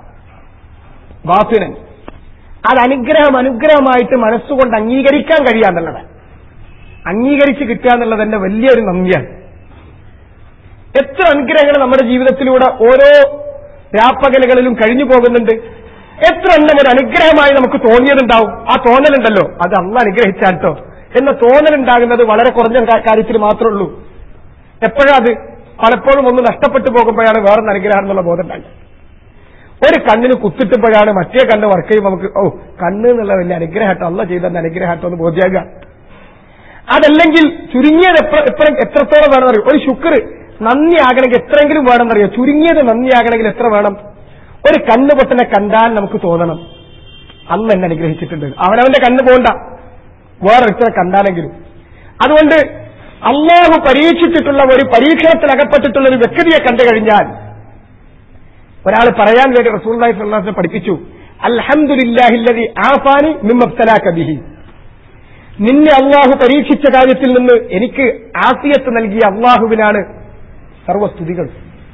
ബാത്തിനൻ അത് അനുഗ്രഹം അനുഗ്രഹമായിട്ട് മനസ്സുകൊണ്ട് അംഗീകരിക്കാൻ കഴിയാന്നുള്ളത് അംഗീകരിച്ച് കിട്ടുക എന്നുള്ളത് തന്നെ വലിയൊരു നന്ദിയാണ് എത്ര അനുഗ്രഹങ്ങൾ നമ്മുടെ ജീവിതത്തിലൂടെ ഓരോ രാപ്പകലുകളിലും കഴിഞ്ഞു പോകുന്നുണ്ട് എത്ര എണ്ണം ഒരു അനുഗ്രഹമായി നമുക്ക് തോന്നിയതുണ്ടാവും ആ തോന്നലുണ്ടല്ലോ അത് അന്ന് അനുഗ്രഹിച്ചാട്ടോ എന്ന തോന്നലുണ്ടാകുന്നത് വളരെ കുറഞ്ഞ കാ- കാര്യത്തിൽ മാത്രമേ ഉള്ളൂ എപ്പോഴാ അത് പലപ്പോഴും ഒന്ന് നഷ്ടപ്പെട്ടു പോകുമ്പോഴാണ് വേറൊന്ന് അനുഗ്രഹം എന്നുള്ള ബോധം ഉണ്ടാകുന്നത് ഒരു കണ്ണിന് കുത്തിട്ടുമ്പോഴാണ് മറ്റേ കണ്ണ് വർക്ക് ചെയ്യുമ്പോൾ നമുക്ക് ഓ കണ്ണ് എന്നുള്ള വലിയ അനുഗ്രഹട്ടോ അല്ല ചെയ്തെന്ന അനുഗ്രഹട്ടോ എന്ന് ബോധ്യാകുക അതല്ലെങ്കിൽ ചുരുങ്ങിയത് എത്ര എത്ര എത്രത്തോളം വേണമെന്നറിയോ ഒരു ശുക്ർ നന്ദി ആകണമെങ്കിൽ എത്രയെങ്കിലും വേണമെന്നറിയോ ചുരുങ്ങിയത് നന്ദി ആകണമെങ്കിൽ എത്ര വേണം ഒരു കണ്ണ് പൊട്ടനെ കണ്ടാൽ നമുക്ക് തോന്നണം അന്ന് എന്നെ അനുഗ്രഹിച്ചിട്ടുണ്ട് അവനവന്റെ കണ്ണ് പോണ്ട വേറൊരുത്തരെ കണ്ടാലെങ്കിലും അതുകൊണ്ട് അള്ളാഹു പരീക്ഷിച്ചിട്ടുള്ള ഒരു പരീക്ഷണത്തിലകപ്പെട്ടിട്ടുള്ള ഒരു വ്യക്തിയെ കണ്ടു കഴിഞ്ഞാൽ ഒരാൾ പറയാൻ വേണ്ടി റസൂള്ളി സ്വല്ലാസിനെ പഠിപ്പിച്ചു അൽഹംദുലില്ലാഹില്ലതി ആഫാനി മിമ്മബ്തലാക ബിഹി നിന്നെ അള്ളാഹു പരീക്ഷിച്ച കാര്യത്തിൽ നിന്ന് എനിക്ക് ആഫിയത്ത് നൽകിയ അള്ളാഹുവിനാണ് സർവസ്തുതികൾ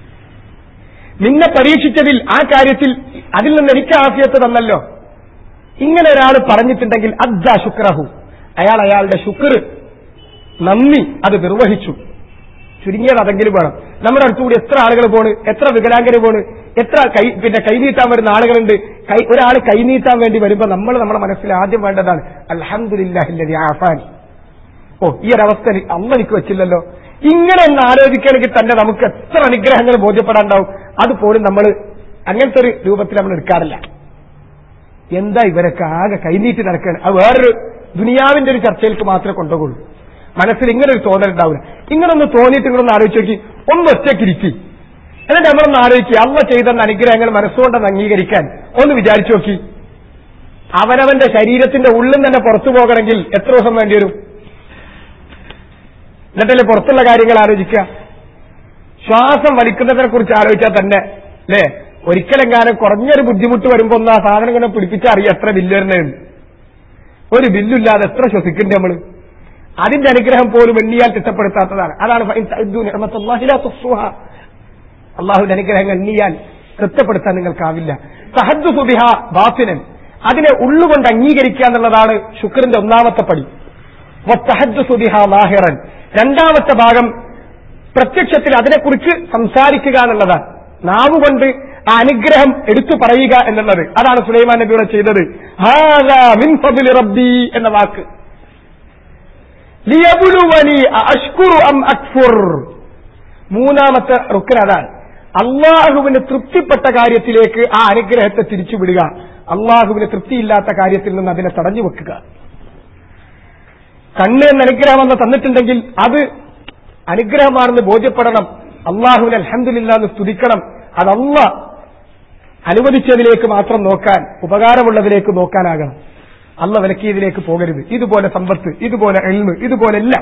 നിന്നെ പരീക്ഷിച്ചതിൽ ആ കാര്യത്തിൽ അതിൽ നിന്ന് എനിക്ക് ആഫിയത്ത് തന്നല്ലോ ഇങ്ങനെ ഒരാൾ പറഞ്ഞിട്ടുണ്ടെങ്കിൽ അദ്ദ ശുക്രഹു അയാൾ അയാളുടെ ശുക്ർ നന്ദി അത് നിർവഹിച്ചു ചുരുങ്ങിയത് അതെങ്കിലും വേണം നമ്മുടെ അടുത്തുകൂടി എത്ര ആളുകൾ പോണ് എത്ര വികലാംഗര് പോണ് എത്ര കൈ പിന്നെ കൈനീട്ടാൻ വരുന്ന ആളുകളുണ്ട് കൈ ഒരാൾ കൈനീട്ടാൻ വേണ്ടി വരുമ്പോൾ നമ്മൾ നമ്മുടെ മനസ്സിൽ ആദ്യം വേണ്ടതാണ് അൽഹംദുലില്ലാഹില്ലതി ആഫാൻ ഓ ഈ ഒരവസ്ഥ അമ്മ എനിക്ക് വെച്ചില്ലല്ലോ ഇങ്ങനെ ഒന്ന് ആലോചിക്കണമെങ്കിൽ തന്നെ നമുക്ക് എത്ര അനുഗ്രഹങ്ങൾ ബോധ്യപ്പെടാണ്ടാവും അതുപോലും നമ്മൾ അങ്ങനത്തെ ഒരു രൂപത്തിൽ നമ്മൾ എടുക്കാറില്ല എന്താ ഇവരൊക്കെ ആകെ കൈനീട്ടി നടക്കുകയാണ് അത് വേറൊരു ദുനിയാവിന്റെ ഒരു ചർച്ചയിലേക്ക് മാത്രമേ കൊണ്ടുപോകുള്ളൂ മനസ്സിൽ ഇങ്ങനെ ഒരു തോന്നൽ ഉണ്ടാവില്ല ഇങ്ങനെ ഒന്ന് തോന്നിയിട്ട് നിങ്ങളൊന്ന് ആലോചിച്ച് നോക്കി ഒന്ന് ഒറ്റക്കിരിക്കി എന്നിട്ട് നമ്മളൊന്ന് ആലോചിക്കുക അമ്മ ചെയ്തെന്ന അനുഗ്രഹങ്ങൾ മനസ്സുകൊണ്ടെന്ന് അംഗീകരിക്കാൻ ഒന്ന് വിചാരിച്ചു നോക്കി അവനവന്റെ ശരീരത്തിന്റെ ഉള്ളിൽ തന്നെ പുറത്തു പോകണമെങ്കിൽ എത്ര ദിവസം വേണ്ടി വരും എന്നിട്ടല്ലേ പുറത്തുള്ള കാര്യങ്ങൾ ആലോചിക്കുക ശ്വാസം വലിക്കുന്നതിനെ കുറിച്ച് ആലോചിച്ചാൽ തന്നെ അല്ലേ ഒരിക്കലെങ്ങാനും കുറഞ്ഞൊരു ബുദ്ധിമുട്ട് വരുമ്പോ ഒന്ന് ആ സാധനം ഇങ്ങനെ പിടിപ്പിച്ചാൽ അറിയാം എത്ര ബില്ല് വരുന്നതെന്ന് ഒരു ബില്ലില്ലാതെ എത്ര ശ്വസിക്കണ്ടേ നമ്മള് അതിന്റെ അനുഗ്രഹം പോലും എണ്ണിയാൽ തിട്ടപ്പെടുത്താത്തതാണ് അതാണ് ഫൈൻ തഅദ്ദു നിഅമത്തല്ലാഹി ലാ തുഹ്സുഹാ. അള്ളാഹുവിന്റെ അനുഗ്രഹങ്ങൾ എണ്ണിയാൽ തൃപ്തപ്പെടുത്താൻ നിങ്ങൾക്കാവില്ല തഹദ്ദു സുബിഹ ബാത്തിനൻ അതിനെ ഉള്ളുകൊണ്ട് അംഗീകരിക്കുക എന്നുള്ളതാണ് ശുക്രന്റെ ഒന്നാമത്തെ പടി വത്തഹദ്ദു സുബിഹ ലാഹിറൻ രണ്ടാമത്തെ ഭാഗം പ്രത്യക്ഷത്തിൽ അതിനെക്കുറിച്ച് സംസാരിക്കുക എന്നുള്ളതാണ് നാവുകൊണ്ട് ആ അനുഗ്രഹം എടുത്തു പറയുക എന്നുള്ളത് അതാണ് സുലൈമാൻ നബിയുടെ ചെയ്തത് ഹാദാ മിൻ ഫദ്ലി റബ്ബി എന്ന വാക്ക് ലിയബുലുവനി അഷ്കുറു അം അക്ഫുർ മൂന്നാമത്തെ റുക്കൻ അതാണ് അള്ളാഹുവിന് തൃപ്തിപ്പെട്ട കാര്യത്തിലേക്ക് ആ അനുഗ്രഹത്തെ തിരിച്ചുവിടുക അള്ളാഹുവിന് തൃപ്തിയില്ലാത്ത കാര്യത്തിൽ നിന്ന് അതിനെ തടഞ്ഞു വെക്കുക കണ്ണ് എന്ന അനുഗ്രഹം എന്ന് തന്നിട്ടുണ്ടെങ്കിൽ അത് അനുഗ്രഹമാണെന്ന് ബോധ്യപ്പെടണം അള്ളാഹുവിന് അലഹമില്ല എന്ന് സ്തുതിക്കണം അതല്ല അനുവദിച്ചതിലേക്ക് മാത്രം നോക്കാൻ ഉപകാരമുള്ളതിലേക്ക് നോക്കാനാകണം അല്ല വിലക്കിയതിലേക്ക് പോകരുത് ഇതുപോലെ സമ്പത്ത് ഇതുപോലെ എൽമ് ഇതുപോലെ എല്ലാം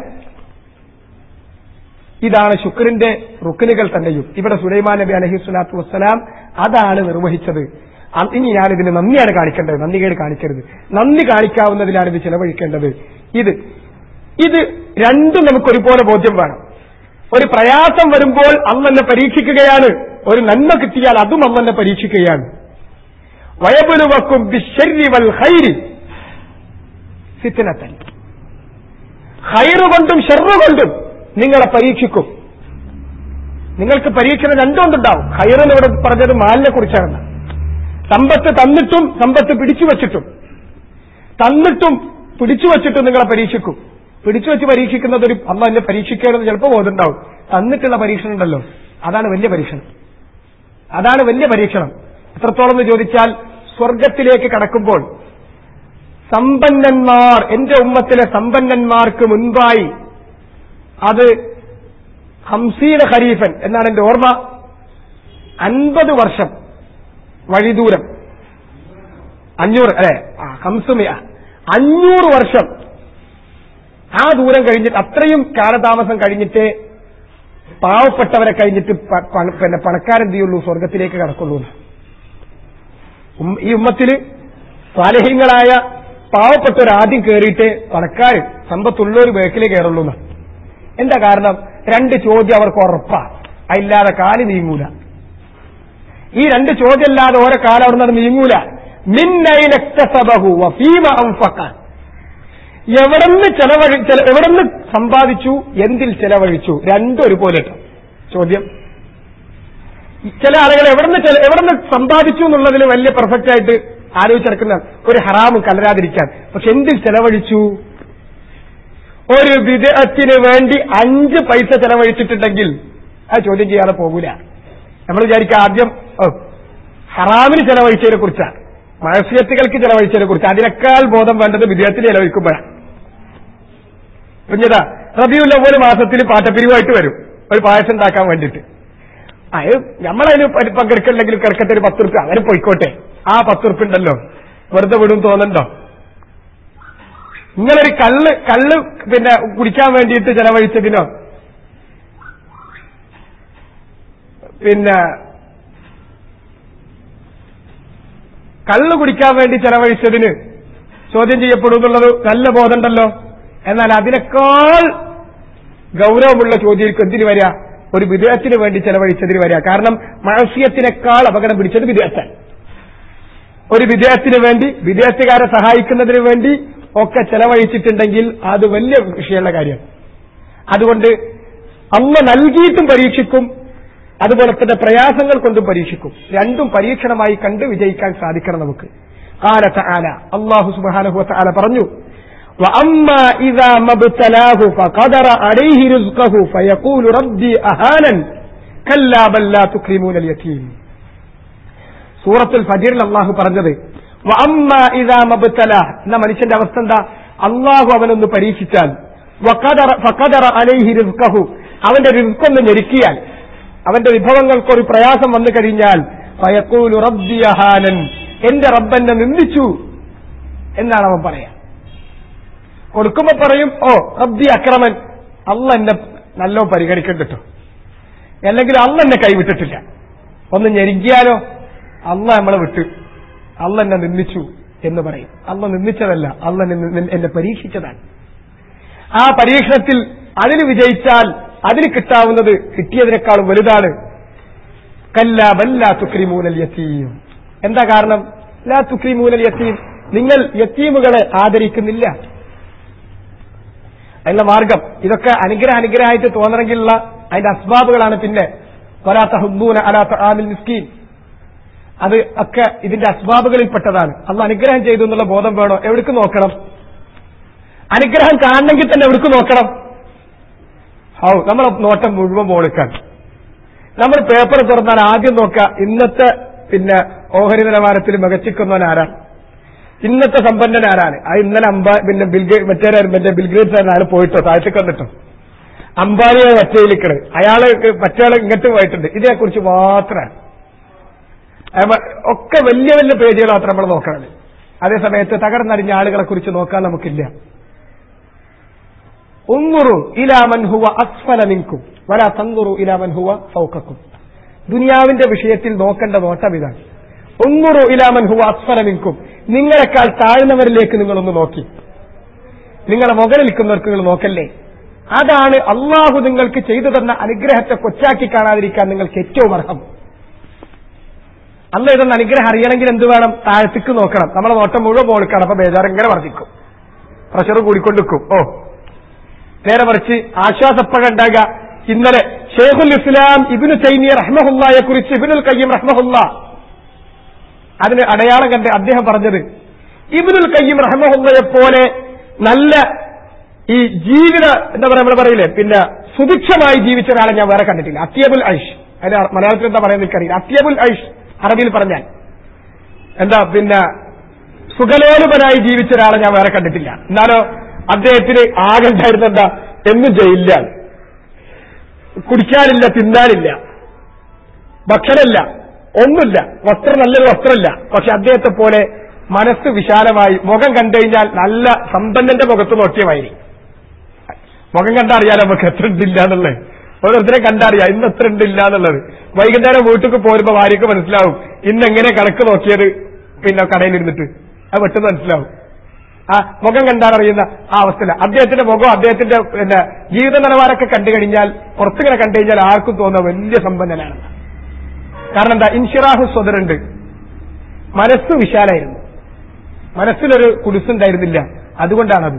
ഇതാണ് ശുക്രിന്റെ റുക്കനുകൾ തന്നെയും ഇവിടെ സുലൈമാൻ നബി അലഹി സ്വലാത്തു വസ്സലാം അതാണ് നിർവഹിച്ചത് അ- ഇനി ഞാൻ ഇതിന് നന്ദിയാണ് കാണിക്കേണ്ടത് നന്ദികേട് കാണിക്കരുത് നന്ദി കാണിക്കാവുന്നതിലാണ് ഇത് ചെലവഴിക്കേണ്ടത് ഇത് ഇത് രണ്ടും നമുക്ക് ഒരുപോലെ ബോധ്യം വേണം ഒരു പ്രയാസം വരുമ്പോൾ അന്നെന്നെ പരീക്ഷിക്കുകയാണ് ഒരു നന്മ കിട്ടിയാൽ അതും അന്നെന്നെ പരീക്ഷിക്കുകയാണ് വയബുലുവക്കും ബിശ്ശരി വൽ ഖൈരി ഫിത്നത്തൻ ഹൈറ് കൊണ്ടും ഷെറു കൊണ്ടും നിങ്ങളെ പരീക്ഷിക്കും നിങ്ങൾക്ക് പരീക്ഷണം രണ്ടുകൊണ്ടുണ്ടാവും ഹൈറെന്ന് ഇവിടെ പറഞ്ഞത് മാലിനെ കുറിച്ചാണ് സമ്പത്ത് തന്നിട്ടും സമ്പത്ത് പിടിച്ചു വച്ചിട്ടും തന്നിട്ടും പിടിച്ചു വച്ചിട്ടും നിങ്ങളെ പരീക്ഷിക്കും പിടിച്ചു വെച്ച് പരീക്ഷിക്കുന്നത് ഒരു അമ്മ എന്നെ പരീക്ഷിക്കണമെന്ന് ചിലപ്പോൾ ബോധമുണ്ടാവും തന്നിട്ടുള്ള പരീക്ഷണം ഉണ്ടല്ലോ അതാണ് വലിയ പരീക്ഷണം അതാണ് വലിയ പരീക്ഷണം എത്രത്തോളം എന്ന് ചോദിച്ചാൽ സ്വർഗത്തിലേക്ക് കടക്കുമ്പോൾ സമ്പന്നന്മാർ എന്റെ ഉമ്മത്തിലെ സമ്പന്നന്മാർക്ക് മുൻപായി അത് ഹംസീന ഖരീഫൻ എന്നാണ് എന്റെ ഓർമ്മ അൻപത് വർഷം വഴിദൂരം അഞ്ഞൂറ് അല്ലെ ആ, ഹംസുമിയ അഞ്ഞൂറ് വർഷം ആ ദൂരം കഴിഞ്ഞിട്ട് അത്രയും കാലതാമസം കഴിഞ്ഞിട്ട് പാവപ്പെട്ടവരെ കഴിഞ്ഞിട്ട് പ- പണ- പിന്നെ പണക്കാരെന്ത് ചെയ്യുള്ളൂ സ്വർഗത്തിലേക്ക് കടക്കുള്ളൂ എന്ന്. ഉം- ഈ ഉമ്മത്തില് സ്വാലഹ്യങ്ങളായ പാവപ്പെട്ടവർ ആദ്യം കയറിയിട്ട് പണക്കാർ സമ്പത്തുള്ളൊരു ബേക്കിലേ കയറുള്ളൂ എന്ന്. എന്താ കാരണം രണ്ട് ചോദ്യം അവർക്ക് ഉറപ്പാ അതില്ലാതെ കാല് നീങ്ങൂല ഈ രണ്ട് ചോദ്യം അല്ലാതെ ഓരോ കാലം അവിടെ നിന്ന് നീങ്ങൂല മിന്നൈനക്തസബഹു വഫീമ അൻഫഖ എവിടെന്ന് ചെലവഴി ചെല- എവിടെന്ന് സമ്പാദിച്ചു എന്തിൽ ചെലവഴിച്ചു രണ്ടും ഒരുപോലെ ട്ടോ. ചോദ്യം ചില ആളുകൾ എവിടുന്ന് ചില എവിടുന്ന് സമ്പാദിച്ചു എന്നുള്ളതിൽ വലിയ പെർഫെക്റ്റ് ആയിട്ട് ആലോചിച്ചെടുക്കുന്ന ഒരു ഹറാമും കലരാതിരിക്കാൻ പക്ഷെ എന്തിൽ ചെലവഴിച്ചു ഒരു വിദേഹത്തിന് വേണ്ടി അഞ്ച് പൈസ ചെലവഴിച്ചിട്ടുണ്ടെങ്കിൽ അത് ചോദ്യം ചെയ്യാതെ പോകൂല നമ്മൾ വിചാരിക്കുക ആദ്യം ഓ, ഹറാമിന് ചെലവഴിച്ചതിനെ കുറിച്ചാണ് മഴസ്യത്തുകൾക്ക് ചെലവഴിച്ചതിനെ കുറിച്ച് അതിനേക്കാൾ ബോധം വേണ്ടത് വിദേഹത്തിന് ചെലവഴിക്കുമ്പോഴാണ് കുഞ്ഞതാ റബിയുള്ള ഒരു മാസത്തിൽ പാട്ടപ്പിരിവായിട്ട് വരും ഒരു പായസം ഉണ്ടാക്കാൻ വേണ്ടിയിട്ട് അത് നമ്മളതിന് പ- പങ്കെടുക്കണമെങ്കിൽ കിടക്കത്തെ ഒരു പത്ത് റുപ്യ അങ്ങനെ പോയിക്കോട്ടെ ആ പത്ത് റുപ്യ ഉണ്ടല്ലോ വെറുതെ വിടും തോന്നണ്ടോ ഇങ്ങനൊരു കള്ള് കള്ള് പിന്നെ കുടിക്കാൻ വേണ്ടിയിട്ട് ചെലവഴിച്ചതിനോ പിന്നെ കള്ള് കുടിക്കാൻ വേണ്ടി ചെലവഴിച്ചതിന് ചോദ്യം ചെയ്യപ്പെടുന്നുള്ളത് നല്ല ബോധമുണ്ടല്ലോ എന്നാൽ അതിനേക്കാൾ ഗൗരവമുള്ള ചോദ്യം എന്തിന് വരിക ഒരു വിദേഹത്തിന് വേണ്ടി ചെലവഴിച്ചതിന് വരിക കാരണം മഴസ്യത്തിനേക്കാൾ അപകടം പിടിച്ചത് വിദേഹത്താണ് ഒരു വിദേഹത്തിന് വേണ്ടി വിദേഹത്തുകാരെ സഹായിക്കുന്നതിന് വേണ്ടി ഒക്കെ ചെലവഴിച്ചിട്ടുണ്ടെങ്കിൽ അത് വലിയ വിഷയമുള്ള കാര്യം അതുകൊണ്ട് അമ്മ നൽകിയിട്ടും പരീക്ഷിക്കും അതുപോലെ തന്നെ പ്രയാസങ്ങൾ കൊണ്ടും പരീക്ഷിക്കും രണ്ടും പരീക്ഷണമായി കണ്ട് വിജയിക്കാൻ സാധിക്കണം നമുക്ക് കാലത്ത് ആല അള്ളാഹു സുബാനഹുവത്ത് ആല പറഞ്ഞു وأما إذا ما ابتلاه فقدر عليه رزقه فيقول ربي أهانا كلا بل لا تكرمون اليتيم സൂറത്തുൽ ഫജീറിൽ അള്ളാഹു പറഞ്ഞത് വഅമ്മ ഇദാ മബ്തല എന്ന മനുഷ്യന്റെ അവസ്ഥ എന്താ അള്ളാഹു അവനൊന്ന് പരീക്ഷിച്ചാൽ വഖദറ ഫഖദറ അലൈഹി റിസ്ഖഹു അവന്റെ റിസ്ക്കൊന്ന് ഞെരുക്കിയാൽ അവന്റെ വിഭവങ്ങൾക്കൊരു പ്രയാസം വന്നു കഴിഞ്ഞാൽ ഫയഖൂലു റബ്ബി അഹാനൻ എന്റെ റബ്ബെന്നെ നിന്ദിച്ചു എന്നാണ് അവൻ പറയാ കൊടുക്കുമ്പോ പറയും ഓ റബ്ബി അക്രമൻ അല്ല എന്നെ നല്ലോ പരിഗണിക്കണ്ടിട്ടോ അല്ലെങ്കിൽ അല്ല എന്നെ കൈവിട്ടിട്ടില്ല ഒന്ന് ഞെരുങ്ങിയാലോ അല്ല നമ്മളെ വിട്ട് അല്ല എന്നെ നിന്ദിച്ചു എന്ന് പറയും അല്ല നിന്ദിച്ചതല്ല അല്ല എന്നെ- എന്നെ പരീക്ഷിച്ചതാണ് ആ പരീക്ഷണത്തിൽ അതിന് വിജയിച്ചാൽ അതിന് കിട്ടാവുന്നത് കിട്ടിയതിനേക്കാളും വലുതാണ് കല്ല ബല്ല തുക്രിമൂനൽ യത്തീം എന്താ കാരണം ലാ തുക്രിമൂനൽ യത്തീം നിങ്ങൾ യത്തീമുകളെ ആദരിക്കുന്നില്ല അതിനുള്ള മാർഗം ഇതൊക്കെ അനുഗ്രഹ അനുഗ്രഹമായിട്ട് തോന്നണമെങ്കിലുള്ള അതിന്റെ അസ്ബാബുകളാണ് പിന്നെ വലാത്ത ഹുബൂന അലാത്ത ആമിൽ മിസ്കീൻ അത് ഒക്കെ ഇതിന്റെ അസ്ബാബുകളിൽ പെട്ടതാണ് അന്ന് അനുഗ്രഹം ചെയ്തു എന്നുള്ള ബോധം വേണോ എവിടേക്ക് നോക്കണം അനുഗ്രഹം കാണണമെങ്കിൽ തന്നെ എവിടേക്ക് നോക്കണം ഹൗ നമ്മളെ നോട്ടം മുഴുവൻ മോളിക്കാൻ നമ്മൾ പേപ്പർ തുറന്നാൽ ആദ്യം നോക്കുക ഇന്നത്തെ പിന്നെ ഓഹരി നിലവാരത്തിൽ മികച്ചിക്കുന്നവൻ ആരാണ് ഇന്നത്തെ സമ്പന്നൻ ആരാണ് ആ ഇന്നലെ അംബാ പിന്നെ ബിൽഗേ മറ്റേ മറ്റേ ബിൽഗേറ്റ്സ് ആരാണ് പോയിട്ടോ താഴത്തേക്ക് വന്നിട്ടോ അംബാനിയെ മറ്റേലിക്കണ് അയാള് മറ്റേ ഇങ്ങോട്ട് പോയിട്ടുണ്ട് ഇതിനെക്കുറിച്ച് മാത്രമാണ് അപ്പൊ ഒക്കെ വലിയ വലിയ പേജുകൾ മാത്രം നമ്മൾ നോക്കണം അതേ സമയത്ത് തകർന്നടിഞ്ഞ ആളുകളെ കുറിച്ച് നോക്കാൻ നമുക്കില്ല ഉങ്ങുറു ഇലാമൻ ഹുവ അസ്ഫല നിൻകും വല തന്നുറു ഇലാമൻ ഹുവ ഫൗക്കക്കും ദുനിയാവിന്റെ വിഷയത്തിൽ നോക്കേണ്ട നോട്ടം ഇതാണ് ഉങ്ങുറു ഇലാമൻ ഹുവ അസ്ഫല നിൻകും നിങ്ങളെക്കാൾ താഴ്ന്നവരിലേക്ക് നിങ്ങളൊന്ന് നോക്കി നിങ്ങളെ മുകളിൽ നിൽക്കുന്നവർക്ക് നിങ്ങൾ നോക്കല്ലേ അതാണ് അള്ളാഹു നിങ്ങൾക്ക് ചെയ്തു തന്ന അനുഗ്രഹത്തെ കൊച്ചാക്കി കാണാതിരിക്കാൻ നിങ്ങൾക്ക് ഏറ്റവും അർഹം അന്ന് ഇതൊന്ന് അനുഗ്രഹം അറിയണമെങ്കിൽ എന്ത് വേണം താഴത്തേക്ക് നോക്കണം നമ്മളെ നോട്ടം മുഴുവൻ മോളിക്കാണ് അപ്പൊ ബേജാർ ഇങ്ങനെ വർദ്ധിക്കും പ്രഷർ കൂടിക്കൊണ്ടിരിക്കും ഓ നേരെ മറിച്ച് ആശ്വാസപ്പഴ ഉണ്ടാകുക ഇന്നലെ ഷെയ്ഖുൽ ഇസ്ലാം ഇബിനു തൈമിയ റഹ്മഹുല്ലയെ കുറിച്ച് ഇബിനുൽ കയ്യം റഹ്മഹുല്ല അതിന് അടയാളം കണ്ട് അദ്ദേഹം പറഞ്ഞത് ഇബിനുൽ കയ്യം റഹ്മഹുല്ലയെ പോലെ നല്ല ഈ ജീവിത എന്താ പറയാ നമ്മൾ പറയില്ലേ പിന്നെ സുഭിക്ഷമായി ജീവിച്ച ഒരാളെ ഞാൻ വേറെ കണ്ടിട്ടില്ല അത്യബുൽ ഐഷ് അതിന് മലയാളത്തിൽ എന്താ പറയാൻ എനിക്കറിയില്ല അത്യബുൽ ഐഷ് അറബിയിൽ പറഞ്ഞാൽ എന്താ പിന്നെ സുഖലോലുപനായി ജീവിച്ച ഒരാളെ ഞാൻ വേറെ കണ്ടിട്ടില്ല എന്നാലോ അദ്ദേഹത്തിന് ആകെ ഉണ്ടായിരുന്ന എന്താ എന്നും ജയിലിലാണ് കുടിക്കാനില്ല തിന്നാനില്ല ഭക്ഷണമില്ല ഒന്നുമില്ല വസ്ത്രം നല്ലൊരു വസ്ത്രമില്ല പക്ഷെ അദ്ദേഹത്തെ പോലെ മനസ്സ് വിശാലമായി മുഖം കണ്ടു കഴിഞ്ഞാൽ നല്ല സമ്പന്നന്റെ മുഖത്ത് നോക്കിയമായിരി മുഖം കണ്ടറിയാലോ നമുക്ക് എത്ര ഉണ്ടില്ല എന്നുള്ളത് ഓരോരുത്തരെ കണ്ടറിയാം ഇന്ന് എത്ര ഉണ്ടില്ല എന്നുള്ളത് വൈകുന്നേരം വീട്ടിൽ പോരുമ്പോ ഭാര്യക്ക് മനസ്സിലാവും ഇന്ന് എങ്ങനെ കണക്ക് നോക്കിയത് പിന്നെ കടയിലിരുന്നിട്ട് അത് പെട്ടെന്ന് മനസ്സിലാവും ആ മുഖം കണ്ടാലറിയുന്ന ആ അവസ്ഥയില്ല അദ്ദേഹത്തിന്റെ മുഖം അദ്ദേഹത്തിന്റെ പിന്നെ ജീവിത നിലവാരമൊക്കെ കണ്ടു കഴിഞ്ഞാൽ പുറത്തിങ്ങനെ കണ്ടു കഴിഞ്ഞാൽ ആർക്കും തോന്നുന്ന വലിയ സമ്പന്നനാണെന്ന് കാരണം എന്താ ഇൻഷിറാഹു സ്വതരുണ്ട് മനസ്സ് വിശാലായിരുന്നു മനസ്സിലൊരു കുടിസുണ്ടായിരുന്നില്ല അതുകൊണ്ടാണത്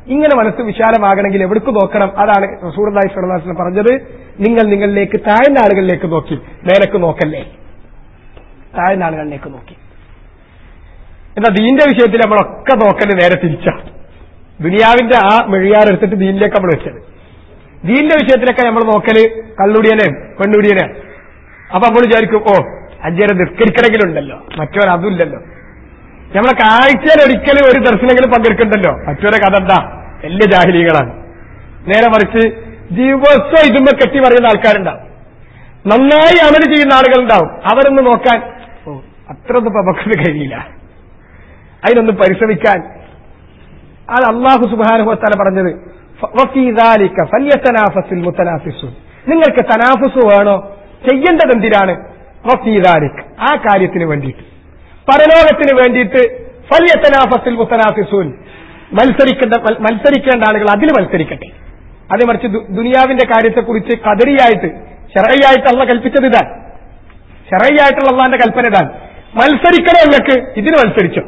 ഇങ്ങനെ മനസ്സ് വിശാലമാകണമെങ്കിൽ എവിടേക്ക് നോക്കണം അതാണ് റസൂർദായി സ്വലാസ്ലം പറഞ്ഞത് നിങ്ങൾ നിങ്ങളിലേക്ക് താഴ്ന്ന ആളുകളിലേക്ക് നോക്കി മേലക്ക് നോക്കല്ലേ താഴ്ന്ന ആളുകളിലേക്ക് നോക്കി എന്നാ ദീന്റെ വിഷയത്തിൽ നമ്മളൊക്കെ നോക്കല് നേരെ തിരിച്ചാ ദുനിയാവിന്റെ ആ മെഴിയാറെടുത്തിട്ട് ദീനിലേക്ക് നമ്മൾ വെച്ചത് ദീന്റെ വിഷയത്തിലൊക്കെ നമ്മൾ നോക്കല് കള്ളുടിയനെ പെണ്ണുടിയനെ അപ്പൊ നമ്മൾ വിചാരിക്കും ഓ അഞ്ചേരം നിസ്കരിക്കണമെങ്കിലുണ്ടല്ലോ മറ്റവർ അതുമില്ലല്ലോ നമ്മളൊക്കെ ആഴ്ചയിൽ ഒരിക്കലും ഒരു ദർശനങ്ങളും പങ്കെടുക്കണ്ടല്ലോ മറ്റവരെ കഥ എന്താ വലിയ ജാഹിലികളാണ് നേരെ മറിച്ച് ദിവസം ഇതുമ്പോ കെട്ടി പറയുന്ന ആൾക്കാരുണ്ടാവും നന്നായി അമല് ചെയ്യുന്ന ആളുകളുണ്ടാവും അവരൊന്ന് നോക്കാൻ ഓ അത്രയൊന്നും ഇപ്പൊ നമുക്കത് കഴിയില്ല അതിനൊന്ന് പരിശ്രമിക്കാൻ അത് അള്ളാഹു സുബാനുഭവത്താല പറഞ്ഞത് വഫീദാലിക ഫല്യതനാഫസിൽ മുത്തനാഫിസുൻ നിങ്ങൾക്ക് തനാഫുസ് വേണോ ചെയ്യേണ്ടത് എന്തിനാണ് വഫീദാലിക് ആ കാര്യത്തിന് വേണ്ടിയിട്ട് പരലോകത്തിന് വേണ്ടിയിട്ട് ഫല്യതനാഫസിൽ മുത്തനാഫിസൂൻ മത്സരിക്കേണ്ട മത്സരിക്കേണ്ട ആളുകൾ അതിൽ മത്സരിക്കട്ടെ അതേ മറിച്ച് ദു- ദുനിയാവിന്റെ കാര്യത്തെക്കുറിച്ച് കദറിയായിട്ട് ഷെറയായിട്ട് അള്ള കൽപ്പിച്ചത് ഇതാ ഷെറയായിട്ടുള്ള അള്ളാന്റെ കൽപ്പന ഇതാ മത്സരിക്കണോ നിങ്ങൾക്ക് ഇതിന് മത്സരിച്ചോ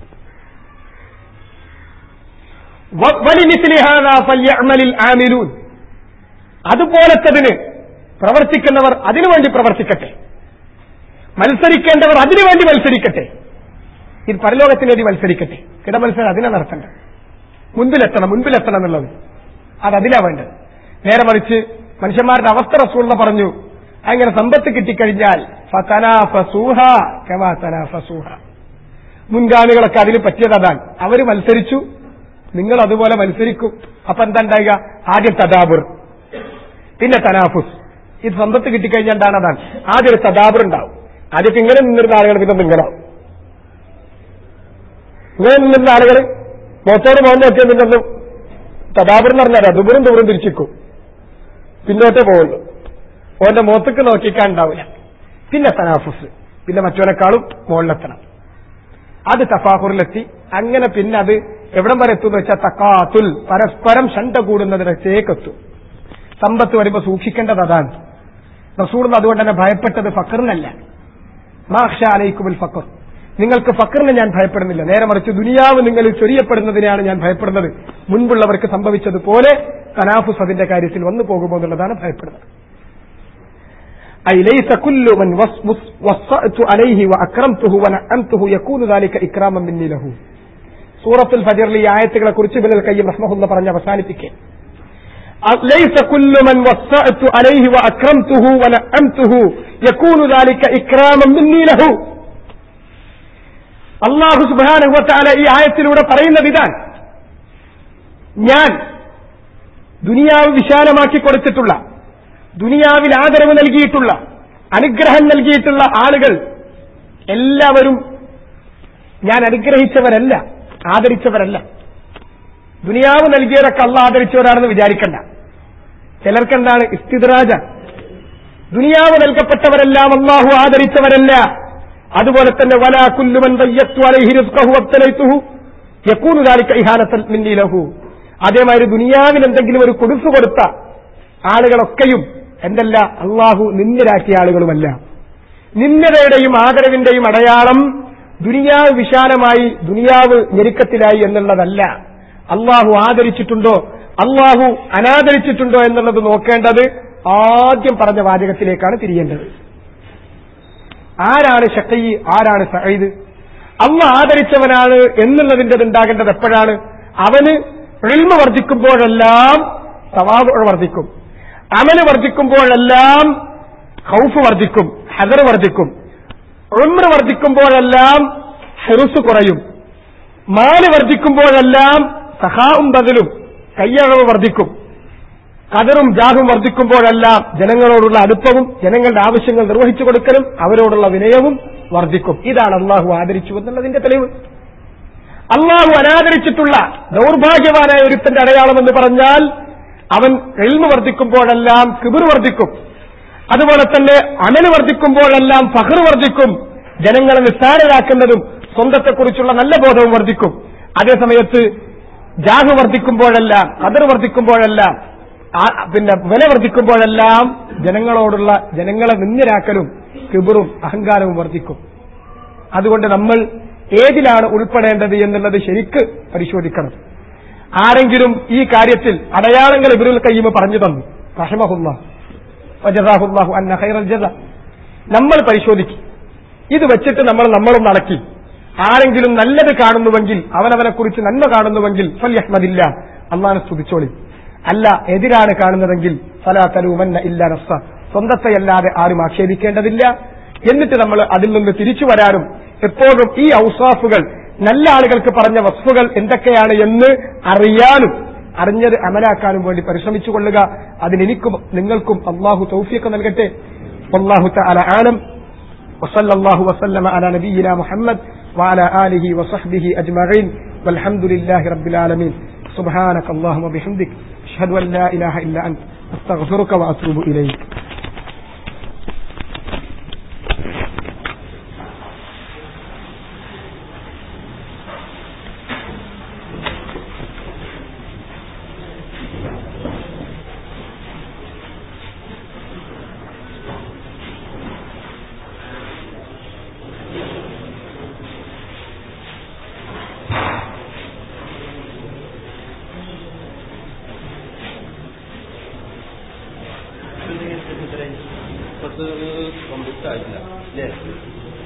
വ- വലിമിസ്ലി ഹാദാ ഫല്യഅമലിൽ ആമിലൂൻ അതുപോലത്തതിന് പ്രവർത്തിക്കുന്നവർ അതിനുവേണ്ടി പ്രവർത്തിക്കട്ടെ മത്സരിക്കേണ്ടവർ അതിനുവേണ്ടി മത്സരിക്കട്ടെ ഇത് പരലോകത്തിന് വേണ്ടി മത്സരിക്കട്ടെ കിടമത്സരം അതിനെ നടത്തണ്ട മുൻപിലെത്തണം മുൻപിലെത്തണം എന്നുള്ളത് അത് അതിലാ വേണ്ടത് നേരെ മറിച്ച് മനുഷ്യന്മാരുടെ അവസ്ഥ റസൂള്ള പറഞ്ഞു അങ്ങനെ സമ്പത്ത് കിട്ടിക്കഴിഞ്ഞാൽ ഫതനാഫസൂഹ കമാ തനാഫസൂഹ മുൻഗാമികളൊക്കെ അതിന് പറ്റിയത് അതാണ് അവര് മത്സരിച്ചു നിങ്ങൾ അതുപോലെ മത്സരിക്കും അപ്പൊ എന്താ ഉണ്ടാവുക ആദ്യം തദാബുർ പിന്നെ തനാഫുസ് ഇത് സമ്പത്ത് കിട്ടിക്കഴിഞ്ഞാൽ എന്താണ് അതാണ് ആദ്യം ഒരു തദാബുർ ഉണ്ടാവും ആദ്യമൊക്കെ ഇങ്ങനെ നിന്നിരുന്ന ആളുകൾ പിന്നെ നിങ്ങളാവും ഇങ്ങനെ നിന്നിരുന്ന ആളുകൾ മുഖത്തോട് മുഖം നോക്കിയാൽ നിന്നും തദാബുർ എന്ന് പറഞ്ഞാൽ ദുബുറും ദുബുറും തിരിച്ചിക്കും പിന്നോട്ടേ പോകുള്ളൂ ഓന്റെ മുഖത്തേക്ക് നോക്കിക്കാൻ ഉണ്ടാവില്ല പിന്നെ തനാഫുസ് പിന്നെ മറ്റവനേക്കാളും മുകളിലെത്തണം അത് തഫാഹുറിലെത്തി അങ്ങനെ പിന്നെ അത് എവിടം വരെ എത്തുമെന്ന് വെച്ചാൽ തക്കാത്തുൽ പരസ്പരം ശണ്ട കൂടുന്നതിനേക്കെത്തും സമ്പത്ത് വരുമ്പോ സൂക്ഷിക്കേണ്ടത് അതാണ് റസൂൾ അതുകൊണ്ട് തന്നെ ഭയപ്പെട്ടത് ഫക്കറിനല്ല മാഷ അലൈക്കുമുൽ ഫക്കർ നിങ്ങൾക്ക് ഫക്കറിനെ ഞാൻ ഭയപ്പെടുന്നില്ല നേരെ മറിച്ച് ദുനിയാവ് നിങ്ങളിൽ ചൊരിയപ്പെടുന്നതിനെയാണ് ഞാൻ ഭയപ്പെടുന്നത് മുൻപുള്ളവർക്ക് സംഭവിച്ചതുപോലെ തനാഫുസ് അതിന്റെ കാര്യത്തിൽ വന്നു പോകുമോ എന്നുള്ളതാണ് ഭയപ്പെടുന്നത് أي ليس كل من وص- وص- وصأت عليه وأكرمته ونعمته يكون ذلك إكراما مني له സൂറത്തുൽ ഫജറിൽ ഈ ആയത്തുകളെ കുറിച്ച് ഇബിനുൽ കയ്യം റഹ്മഹുല്ല പറഞ്ഞ് അവസാനിപ്പിക്കേ ليس كل من وصأت عليه وأكرمته ونعمته يكون ذلك إكراما مني له അള്ളാഹു സുബാനഹു വതആല ഈ ആയത്തിലൂടെ പറയുന്നത് ഇതാണ് ഞാൻ ദുനിയാവ് വിശാലമാക്കി കൊടുത്തിട്ടുള്ള ദുനിയാവിൽ ആദരവ് നൽകിയിട്ടുള്ള അനുഗ്രഹം നൽകിയിട്ടുള്ള ആളുകൾ എല്ലാവരും ഞാൻ അനുഗ്രഹിച്ചവരല്ല ആദരിച്ചവരല്ല ദുനിയാവ് നൽകിയതൊക്കെ അള്ള ആദരിച്ചവരാണെന്ന് വിചാരിക്കണ്ട ചിലർക്ക് എന്താണ് ഇസ്തിദ്രാജ ദുനിയാവ് നൽകപ്പെട്ടവരെല്ലാം അള്ളാഹു ആദരിച്ചവരല്ല അതുപോലെ തന്നെ വലാ കുല്ലുമൻ ദയ്യത്തു അലൈഹി റിസ്ഖഹു വബ്തലൈതുഹു യകൂനു ദാലിക ഇഹാനത്തൻ മിന്നി ലഹു അതേമാതിരി ദുനിയാവിൽ എന്തെങ്കിലും ഒരു കൊടുത്തു കൊടുത്ത ആളുകളൊക്കെയും എന്തല്ല അള്ളാഹു നിന്ദരാക്കിയ ആളുകളുമല്ല നിന്ദതയുടെയും ആദരവിന്റെയും അടയാളം ദുനിയാവ് വിശാലമായി ദുനിയാവ് ഞെരുക്കത്തിലായി എന്നുള്ളതല്ല അള്ളാഹു ആദരിച്ചിട്ടുണ്ടോ അള്ളാഹു അനാദരിച്ചിട്ടുണ്ടോ എന്നുള്ളത് നോക്കേണ്ടത് ആദ്യം പറഞ്ഞ വാചകത്തിലേക്കാണ് തിരിയേണ്ടത് ആരാണ് ഷക്കൈ ആരാണ് സഹീദ് അള്ള ആദരിച്ചവനാണ് എന്നുള്ളതിന്റെ ഉണ്ടാകേണ്ടത് എപ്പോഴാണ് അവന് എൽമ വർദ്ധിക്കുമ്പോഴെല്ലാം സവാബ് വർദ്ധിക്കും അമല് വർദ്ധിക്കുമ്പോഴെല്ലാം ഹൗഫ് വർദ്ധിക്കും ഹദർ വർദ്ധിക്കും ഉമ്ര വർദ്ധിക്കുമ്പോഴെല്ലാം ഹെറുസ് കുറയും മാല് വർദ്ധിക്കുമ്പോഴെല്ലാം സഹാവും ബദലും കയ്യളവ് വർദ്ധിക്കും കതറും ജാഹും വർദ്ധിക്കുമ്പോഴെല്ലാം ജനങ്ങളോടുള്ള അടുപ്പവും ജനങ്ങളുടെ ആവശ്യങ്ങൾ നിർവഹിച്ചു കൊടുക്കലും അവരോടുള്ള വിനയവും വർദ്ധിക്കും ഇതാണ് അള്ളാഹു ആദരിച്ചു എന്നുള്ളതിന്റെ തെളിവ് അള്ളാഹു അനാദരിച്ചിട്ടുള്ള ദൗർഭാഗ്യവാനായ ഒരുത്തന്റെ അടയാളം എന്ന് പറഞ്ഞാൽ അവൻ എൽമ വർദ്ധിക്കുമ്പോഴെല്ലാം കിബിർ വർദ്ധിക്കും അതുപോലെ തന്നെ അമല് വർദ്ധിക്കുമ്പോഴെല്ലാം ഫഹർ വർദ്ധിക്കും ജനങ്ങളെ നിസ്സാരരാക്കുന്നതും സ്വന്തത്തെക്കുറിച്ചുള്ള നല്ല ബോധവും വർദ്ധിക്കും അതേസമയത്ത് ജാഹ് വർദ്ധിക്കുമ്പോഴെല്ലാം കദർ വർദ്ധിക്കുമ്പോഴെല്ലാം ആ- പിന്നെ വില വർദ്ധിക്കുമ്പോഴെല്ലാം ജനങ്ങളോടുള്ള ജനങ്ങളെ നിന്ദരാക്കലും കിബിറും അഹങ്കാരവും വർദ്ധിക്കും അതുകൊണ്ട് നമ്മൾ ഏതിലാണ് ഉൾപ്പെടേണ്ടത് എന്നുള്ളത് ശരിക്ക് പരിശോധിക്കണം ആരെങ്കിലും ഈ കാര്യത്തിൽ അടയാളങ്ങൾ ഇബിനുൽ കയ്യമ പറഞ്ഞു തന്നു റഹമഹുല്ല വജസാഹുല്ലാഹു അന്ന ഖൈറൽ ജസ നമ്മൾ പരിശോധിക്കും ഇത് വെച്ചിട്ട് നമ്മൾ നമ്മളും നടക്കി ആരെങ്കിലും നല്ലത് കാണുന്നുവെങ്കിൽ അവനവനെ കുറിച്ച് നന്മ കാണുന്നുവെങ്കിൽ ഫല്യഹ്മദില്ല അള്ളാനെ സ്തുതിച്ചോളി അല്ല എതിരാണ് കാണുന്നതെങ്കിൽ ഫലാ തലൂമന്ന ഇല്ല നഫ്സ സ്വന്തത്തെയല്ലാതെ ആരും ആക്ഷേപിക്കേണ്ടതില്ല എന്നിട്ട് നമ്മൾ അതിൽ നിന്ന് തിരിച്ചു വരാനും എപ്പോഴും ഈ ഔസാഫുകൾ നല്ല ആളുകൾക്ക് പറഞ്ഞ വസ്തുകൾ എന്തൊക്കെയാണ് എന്ന് അറിയാനും അറിഞ്ഞത് അമലാക്കാനും വേണ്ടി പരിശ്രമിച്ചു കൊള്ളുക അതിനെനിക്കും നിങ്ങൾക്കും അള്ളാഹു തൗഫീഖ് നൽകട്ടെ والله تعالى عالم وصلى الله وسلم على نبينا محمد وعلى آله وصحبه أجمعين والحمد لله رب العالمين سبحانك اللهم وبحمدك أشهد أن لا إله إلا أنت أستغفرك وأتوب إليك പത്ത് കംപ്ലീറ്റ് ആയിട്ടില്ല അല്ലേ